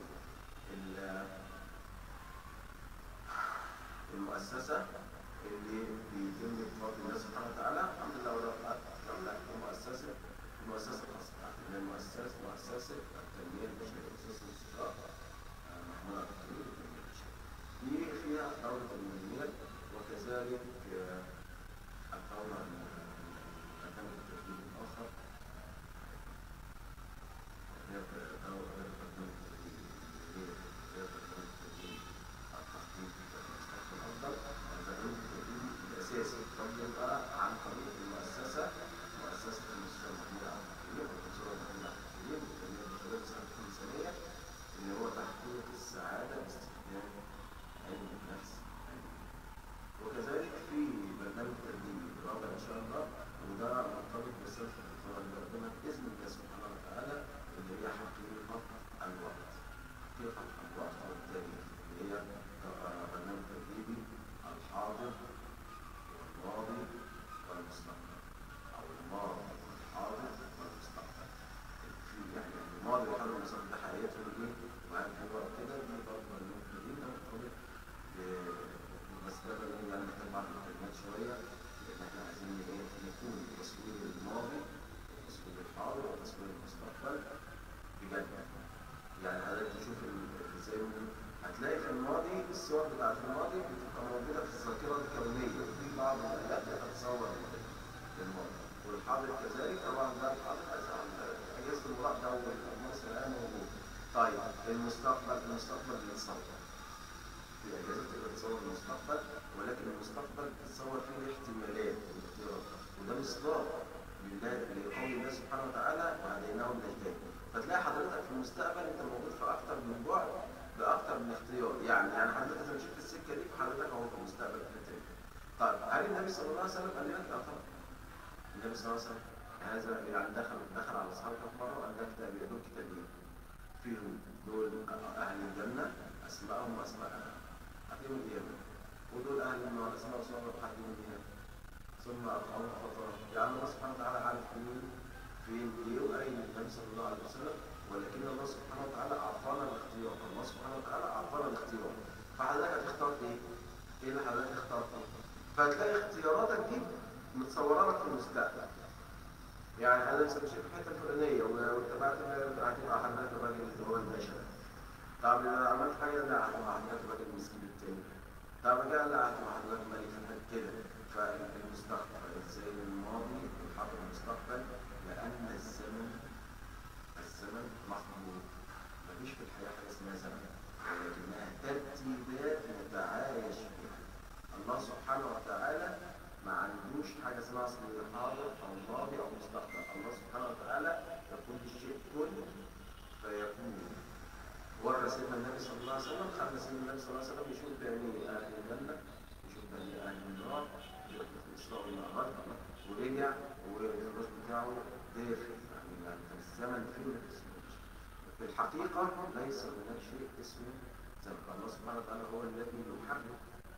المؤسسة اللي بيتم بفضل الله سبحانه وتعالى الحمد لله ورفعت كاملة المؤسسة المؤسسة الخاصة اللي هي مؤسسة مؤسسة التنمية البشرية مؤسسة الاستشراق محمود عبد الكريم التنمية البشرية دي فيها دورة المدير وكذلك الدورة البرنامج التدريبي الآخر هي دورة البرنامج التدريبي هي برنامج التدريبي التخطيط المستقبل الأفضل البرنامج التدريبي الأساسي طبعا بقى عن طريق المؤسسة مؤسسة المستشار محمود عبد الكريم والدكتور محمود عبد الكريم والتنمية البشرية والصحة الإنسانية اللي هو تحقيق السعادة باستخدام علم النفس وكذلك في برنامج تدريبي رابع إن شاء الله وده مرتبط بصفة الدكتوراه اللي ربنا بإذن الله سبحانه وتعالى اللي هي حقيقة الوقت حقيقة الوقت أو التاريخ اللي هي برنامج تدريبي الحاضر والماضي والمستقبل أو الماضي والحاضر والمستقبل في يعني الماضي والحاضر والمستقبل ده حياته إيه وهكذا كده دي برضه برنامج تدريبي طيب المستقبل المستقبل بيتصور في اجازات تقدر تصور المستقبل ولكن المستقبل بتتصور فيه الاحتمالات والاختيارات وده مصداق لله لقول الله سبحانه وتعالى وهديناهم النجدين فتلاقي حضرتك في المستقبل انت موجود في اكتر من بعد باكتر من اختيار يعني يعني حضرتك لما مشيت في السكه دي فحضرتك اهو في المستقبل في الحته دي طيب هل النبي صلى الله عليه وسلم قال لنا لا طبعا النبي صلى الله عليه وسلم هذا يعني دخل دخل على اصحابه في مره وقال ده كتاب دول كتابين فيهم دول اهل الجنه اسمائهم اسماء حكيم اليمن ودول اهل النار اسماء اسماء حكيم اليمن ثم اقاموا فتره يعني الله سبحانه وتعالى عارف مين فين ايه واين النبي صلى الله عليه وسلم ولكن الله سبحانه وتعالى اعطانا الاختيار الله سبحانه وتعالى اعطانا الاختيار فحضرتك هتختار ايه؟ ايه اللي حضرتك اخترته؟ فتلاقي اختياراتك دي متصوره لك في المستقبل يعني انا لسه مشيت في الحته الفلانيه واتبعت هتبقى حضرتك الراجل اللي هو الباشا طب انا عملت حاجه لا هتبقى حضرتك الراجل المسكين التاني طب جاء لا هتبقى حضرتك ملك كده فالمستقبل زي الماضي والحاضر المستقبل لان الزمن الزمن محمود مفيش في الحياه حاجه اسمها زمن ولكنها ترتيبات متعايش بها الله سبحانه وتعالى ما عندوش حاجة اسمها اصل حاضر أو ماضي أو مستقبل الله سبحانه وتعالى يقول الشيء كله فيكون ورى سيدنا النبي صلى الله عليه وسلم خلى سيدنا النبي صلى الله عليه وسلم يشوف بعينيه أهل الجنة يشوف بعينيه أهل النار يشوف الإسراء والمعراج ورجع والفراش بتاعه داخل يعني يعني كان الزمن فين في الحقيقة ليس هناك شيء اسمه زمن الله سبحانه وتعالى هو الذي يحرك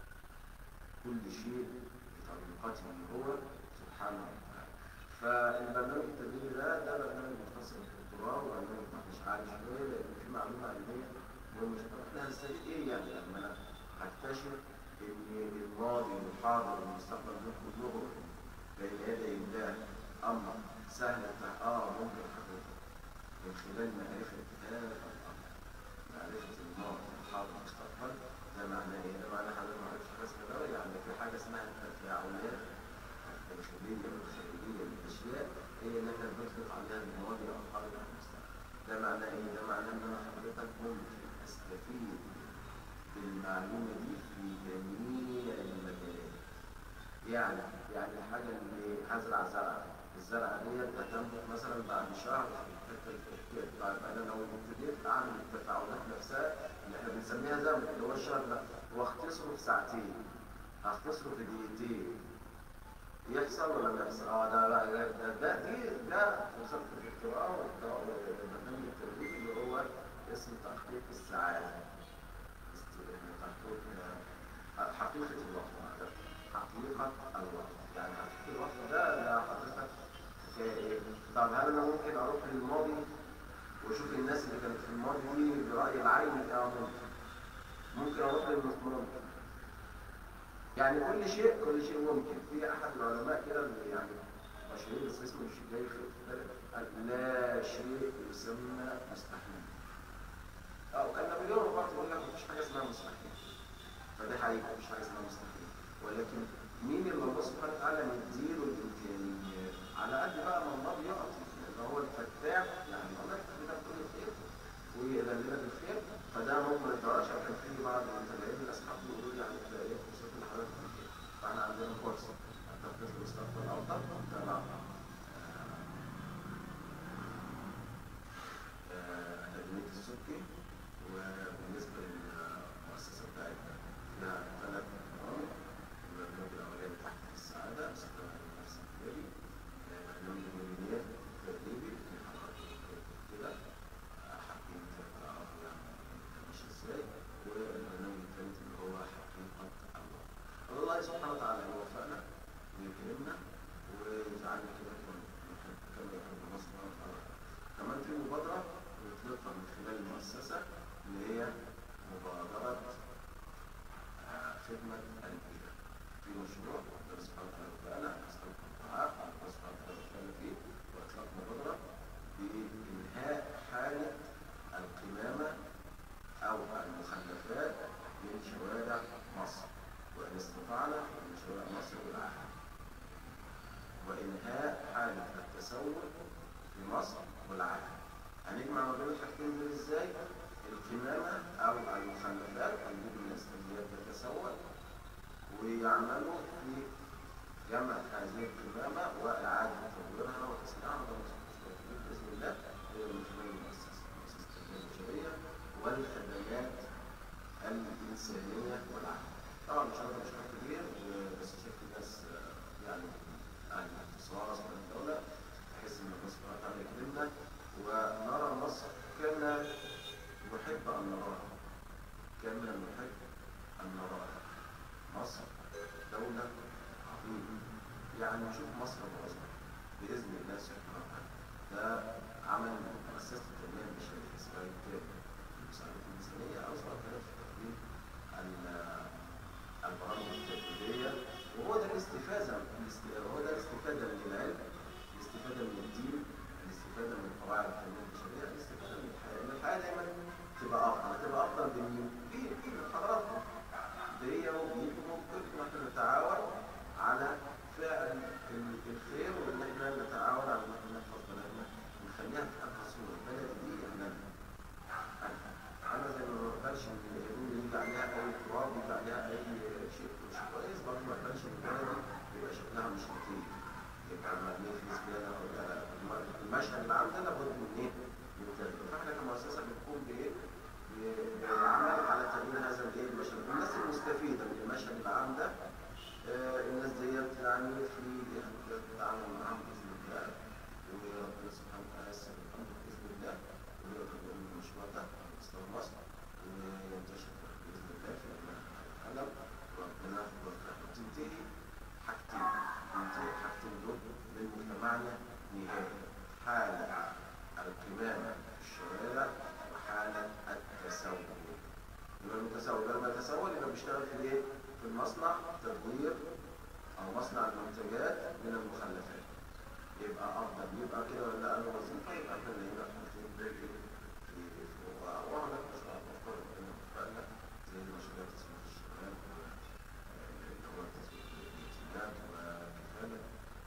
كل شيء بطريقته هو سبحانه وتعالى فالبرنامج التدريبي ده ده برنامج مختص بالدكتوراه وبرنامج مش عارف شويه لان في معلومه علميه مهمه جدا احنا هنستفيد ايه يعني لما انا هكتشف ان الماضي والحاضر والمستقبل دول كلهم بين يدي الله امر سهل اه ممكن حضرتك من خلال معرفه هذا الامر معرفه الماضي والحاضر والمستقبل ده معناه ايه؟ ده معناه حضرتك ما عرفتش حاجه اسمها يعني في حاجه اسمها التفاعلات الداخليه والخارجيه للاشياء هي اللي احنا بنطلق عليها الماضي او الحاضر او المستقبل. ده معناه ايه؟ ده معناه ان انا حضرتك ممكن استفيد بالمعلومه دي في جميع المجالات. يعني يعني الحاجه اللي هزرع زرعه الزرعه ديت هتنبت مثلا بعد شهر طيب انا لو ابتديت اعمل التفاعلات نفسها اللي احنا بنسميها زمن اللي هو الشهر ده واختصره في ساعتين هختصره في دقيقتين يحصل ولا ما يحصل؟ اه ده لا ده ده, ده دي ده وصلت في الدكتوراه والبرنامج التدريبي اللي هو اسمه تحقيق السعاده تحقيق حقيقه الوقت حقيقه الوقت يعني حقيقه الوقت ده ده حضرتك ايه طب هل انا ممكن اروح للماضي واشوف الناس اللي كانت في الماضي دي براي العين بتاعه ممكن ممكن اروح للمستقبل يعني كل شيء كل شيء ممكن في احد العلماء كده اللي يعني مشهور بس اسمه مش جاي في قال لا شيء يسمى مستحيل اه وكان نابليون برضه بيقول لك مفيش حاجه اسمها مستحيل فده حقيقي مفيش حاجه اسمها مستحيل ولكن مين اللي الله سبحانه وتعالى مديله الامكانيات على قد بقى ما الله بيعطي لان هو الفتاح يعني الله يفتح لنا كل خير ويذللنا بالخير فده ممكن ما يتعرفش عشان في بعض المتابعين الاصحاب بيقولوا لي يعني ده ايه فرصه اللي حضرتك فيها فاحنا عندنا فرصه التخطيط المستقبل افضل تمام أكاديمية السبكي وبالنسبة للمؤسسة بتاعتنا فيها ثلاث برامج البرنامج الأولاني تحت السعادة استخدام النفس الإيجابي برنامج المديريات التدريبي في حلقات كده حابين تعرفوا يعني ماشي ازاي والبرنامج الثالث اللي هو حقيقة الله الله سبحانه وتعالى يوفقنا ويكرمنا ويجعلنا كده كما يحب الله سبحانه وتعالى كمان في مبادرة بنطلقها من خلال المؤسسة اللي هي مبادرة خدمة البيئة في مشروع ربنا سبحانه وتعالى أستلقى الدعاء الله سبحانه وتعالى فيه وإطلاق مبادرة بإنهاء حالة القمامة أو المخلفات من شوارع مصر وإن استطعنا من شوارع مصر والعالم وإنهاء حالة التسول في مصر والعالم هنجمع ما بين الحاجتين دول ازاي؟ الكمامة أو المخلفات هنجيب الناس اللي هي بتتسول ويعملوا في جمع هذه الكمامة وإعادة تدويرها وتصنيعها بإذن الله هي من خلال المؤسسة مؤسسة التنمية البشرية والخدمات الإنسانية والعامة. طبعا مش هنقدر مشروع كبير بس شايف الناس يعني أهل الاختصاص من الدولة بحيث إن الله سبحانه وتعالى يكرمنا ونرى مصر كما نحب أن نراها كما نحب أن نراها مصر دولة عظيمة يعني نشوف مصر بعظمى بإذن الله سبحانه وتعالى ده عمل مؤسسة التنمية البشرية إسرائيل كامل المساعدة الإنسانية أوصل كانت في تقديم البرامج التدريبية وهو ده الاستفادة هو ده الاستفادة من العلم الاستفادة من الدين الاستفادة من قواعد التنمية البشرية الاستفادة من الحياة إن الحياة دايما تبقى أفضل تبقى أفضل بمين؟ بين حضراتكم دي وبيكم ممكن احنا نتعاون على فعل الخير وان احنا نتعاون على ان احنا نحفظ بلدنا ونخليها في ابهى صوره البلد دي احنا انا زي ما بقبلش ان الهدوم يجي عليها اي تراب يجي عليها اي شيء مش كويس برضه ما بقبلش ان البلد يبقى شكلها مش لطيف يبقى مرميه في زباله المشهد العام ده لابد من ايه؟ من تغيير فاحنا كمؤسسه بنقوم بايه؟ بالعمل على تغيير هذا الايه المشهد الناس المستفيده من المشهد العام ده آه الناس ديت يعني في التعامل معاهم باذن الله وربنا سبحانه وتعالى يسر الامر باذن الله ويقدر من المشروع ده على مستوى مصر وينتشر باذن الله في العالم ربنا تنتهي حاجتين تنتهي حاجتين دول من مجتمعنا نهائي حاله القمامه في الشوارع وحاله التسول يبقى المتسول لما يتسول يبقى بيشتغل في ايه؟ في المصنع تدوير او مصنع المنتجات من المخلفات يبقى افضل يبقى كده ولا انا وظيفه يبقى احنا اللي هنا في في وهنا مشروع افكار ربنا وفقنا زي مشروع تسويق الشباب اللي هو تسويق الائتمانات وكفاله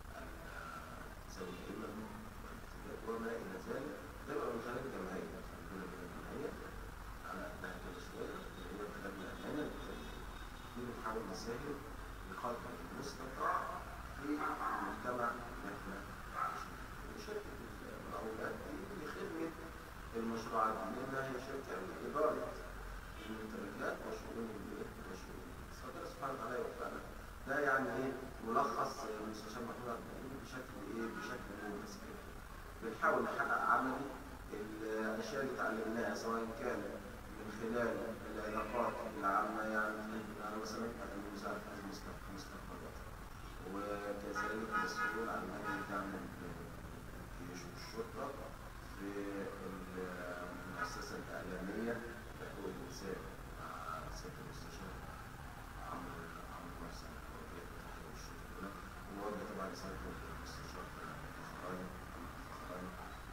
تسوي الهمم والابتداء وما الى ذلك ده يبقى من خلال الجمعيه خلينا من الجمعيه على انها كده شويه اللي هي خلال الامانه دي بنحاول نساهم بقدر المستطاع في المجتمع اللي احنا عايشين فيه. شركه المقاولات دي لخدمه المشروعات دي لانها هي شركه لاداره المنتجات وشؤون وشؤون ربنا سبحانه وتعالى يوفقنا ده يعني ايه ملخص المستشار محمود عبد الحليم بشكل ايه بشكل موجز كده بنحاول نحقق عملي الاشياء اللي اتعلمناها سواء كان من خلال العلاقات العامه يعني انا مثلا انا مساعد في المستقبلات وكذلك مسؤول عن اجل دعم الجيش والشرطه في المؤسسه الاعلاميه لحقوق الانسان مع سياده المستشار عمرو عمرو مرسل وكيل التحرير والشرطه ووجه طبعا سياده المستشار الفخراني الفخراني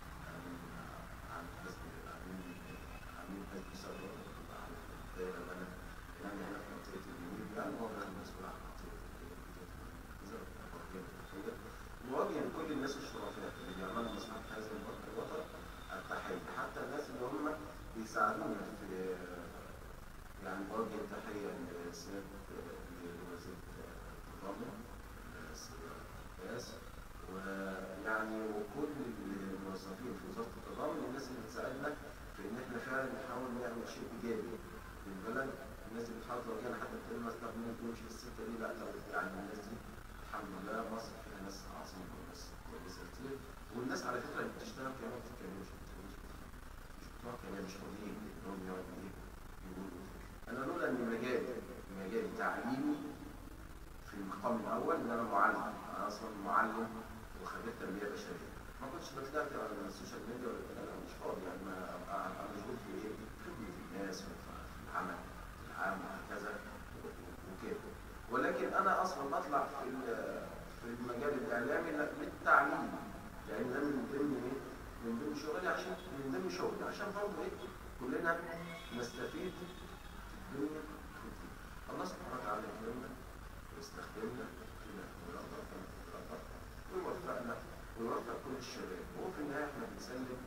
عن حزب الامين امين حزب ثوره عن الدائره اللي انا اللي انا هنا في منطقه اليمين يعني هو ده المسؤول عن منطقه نوجه لكل الناس الشرفاء اللي بيعملوا مصلحه هذا الوطن التحيه حتى الناس اللي هم بيساعدونا في يعني بوجه تحيه لسيد لوزير التضامن السيد عباس ويعني وكل الموظفين في وزاره التضامن الناس اللي بتساعدنا في ان احنا فعلا نحاول نعمل شيء ايجابي للبلد الناس اللي بتحاول لو جينا حتى بتقول مثلا طب مين مش في السكه دي لا طب يعني الناس دي الحمد لله مصر فيها ناس عظيمه وناس كويسه كتير والناس على فكره اللي بتشتغل كمان في كمان مش مش بتوع كمان مش فاضيين انهم يقعدوا ايه يقولوا انا لولا ان مجالي مجالي تعليمي في المقام الاول ان انا معلم انا اصلا معلم وخريج تربيه بشريه ما كنتش بطلعت على السوشيال ميديا ولا كده انا مش فاضي يعني ما ابقى ابقى مشغول في ايه؟ خدمه الناس في العمل العام وهكذا وكده ولكن انا اصلا بطلع في في المجال الاعلامي للتعليم يعني ده من ضمن ايه؟ من ضمن شغلي عشان من ضمن شغلي عشان برضه ايه؟ كلنا نستفيد في الدنيا في الدين الله سبحانه وتعالى يكرمنا ويستخدمنا فيما يرضى كما يرضى ويوفقنا ويوفق كل الشباب وفي النهايه احنا بنسلم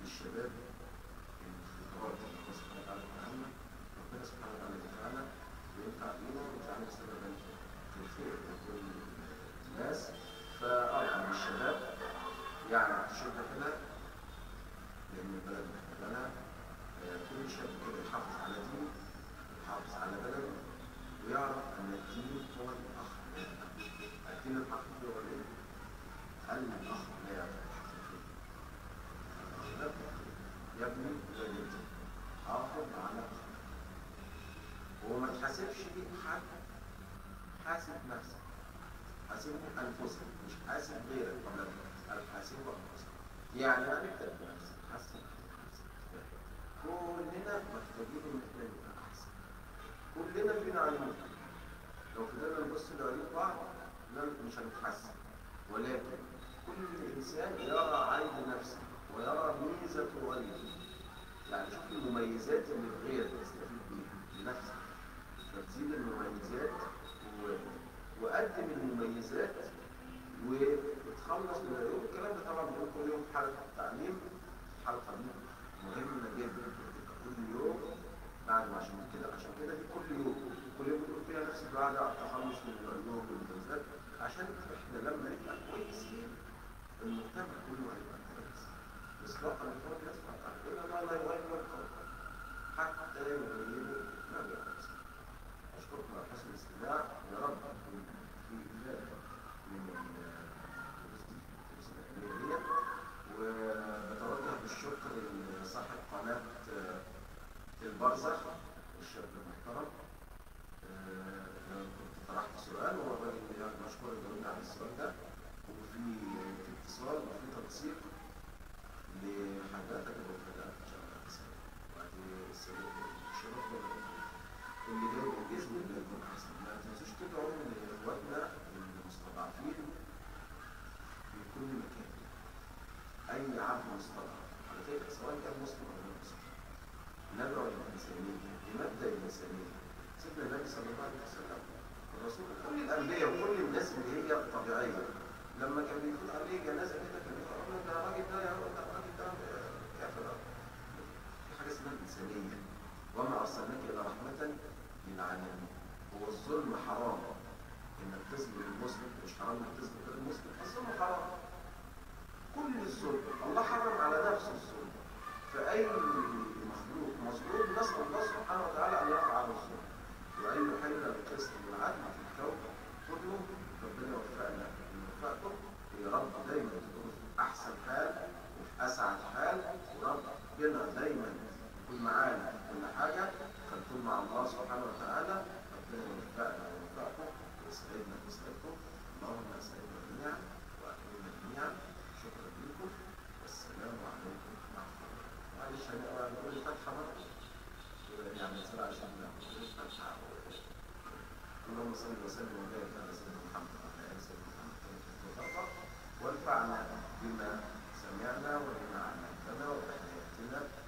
للشباب الخبرات اللي الله سبحانه وتعالى اداها ربنا سبحانه وتعالى ينفعنا وينفع بينا ويجعلنا سببا في الخير لكل الناس فأرحم الشباب يعني تشد كده لأن البلد محتاجة كل شاب كده يحافظ على دينه يحافظ على بلده ويعرف أن الدين هو الأخ الدين الحقيقي هو الإيه؟ أن الأخ لا يعرف الحقيقي الأخ لا يا ابني لا يبني حافظ على أخ وما تحاسبش حد حاسب نفسك حاسبوا أنفسك مش حاسب غيرك ولا حاسبوا أنفسك يعني أنا نبدأ بنفسك حاسب نفسك كلنا محتاجين ان احنا نبقى احسن كلنا فينا عيوب لو فضلنا نبص لعيوب بعض مش هنتحسن ولكن كل انسان يرى عيب نفسه ويرى ميزه غيره يعني شوف المميزات اللي في غيرك تستفيد بيها لنفسك فتزيد المميزات و... وقدم المميزات وتخلص من العيوب الكلام ده طبعا بنقول كل يوم في حلقه التعليم الحلقه دي مهمة جدا كل يوم بعد ما عشان كده عشان كده دي كل يوم كل يوم بتقول فيها نفس الدعاء ده التخلص من العيوب والمميزات عشان احنا لما نبقى كويسين المجتمع كله هيبقى كويس اصلاح الفرد يسمع ان الله لا يغير القول حتى يغيروا ما بأنفسهم اشكركم على حسن الاستماع يا رب في افاده من الاسلاميه وبتوجه بالشكر لصاحب قناة البرزخ الشاب المحترم كنت طرحت سؤال وهو الراجل مشكور جاوبنا على السؤال ده وفي في اتصال وفي تنسيق لحضرتك وفداء ان شاء الله وبعد الشرف اللي جاي باذن الله يكون احسن ما تنسوش تدعوا لاخواتنا المستضعفين في كل مكان اي عبد مستضعف على فكره سواء كان مسلم او غير مسلم ندعو الانسانيه لمبدا الانسانيه سيدنا النبي صلى الله عليه وسلم الرسول كل الانبياء وكل الناس اللي هي طبيعيه لما كان بيفوت عليه جنازه كده كان يقول ده الراجل ده يا ده الراجل ده كافر في حاجه اسمها الانسانيه وما ارسلناك الا رحمه للعالمين هو الظلم حرام انك تظلم المسلم مش حرام انك تظلم غير المسلم الظلم حرام كل الظلم الله حرم على نفسه الظلم فأي مخلوق مظلوم نسأل الله سبحانه وتعالى أن يرفع عنه الظلم وأن يحل القسط والعدل في الكون كله ربنا يوفقنا ويوفقكم يا رب دايما تكونوا في أحسن حال وفي أسعد حال وربنا دايما يكون معانا في كل حاجة فنكون مع الله سبحانه وتعالى ربنا يوفقنا ويوفقكم ويسعدنا ويسعدكم اللهم اسعدنا جميعا وأكرمنا جميعا شكرا لكم والسلام عليكم ورحمة الله معلش هنقول الفتحة مرة يعني بسرعة عشان نقول الفتحة اللهم صل وسلم وبارك على سيدنا محمد وعلى آل سيدنا محمد وتوفق وانفعنا بما سمعنا وبما علمتنا وبحياتنا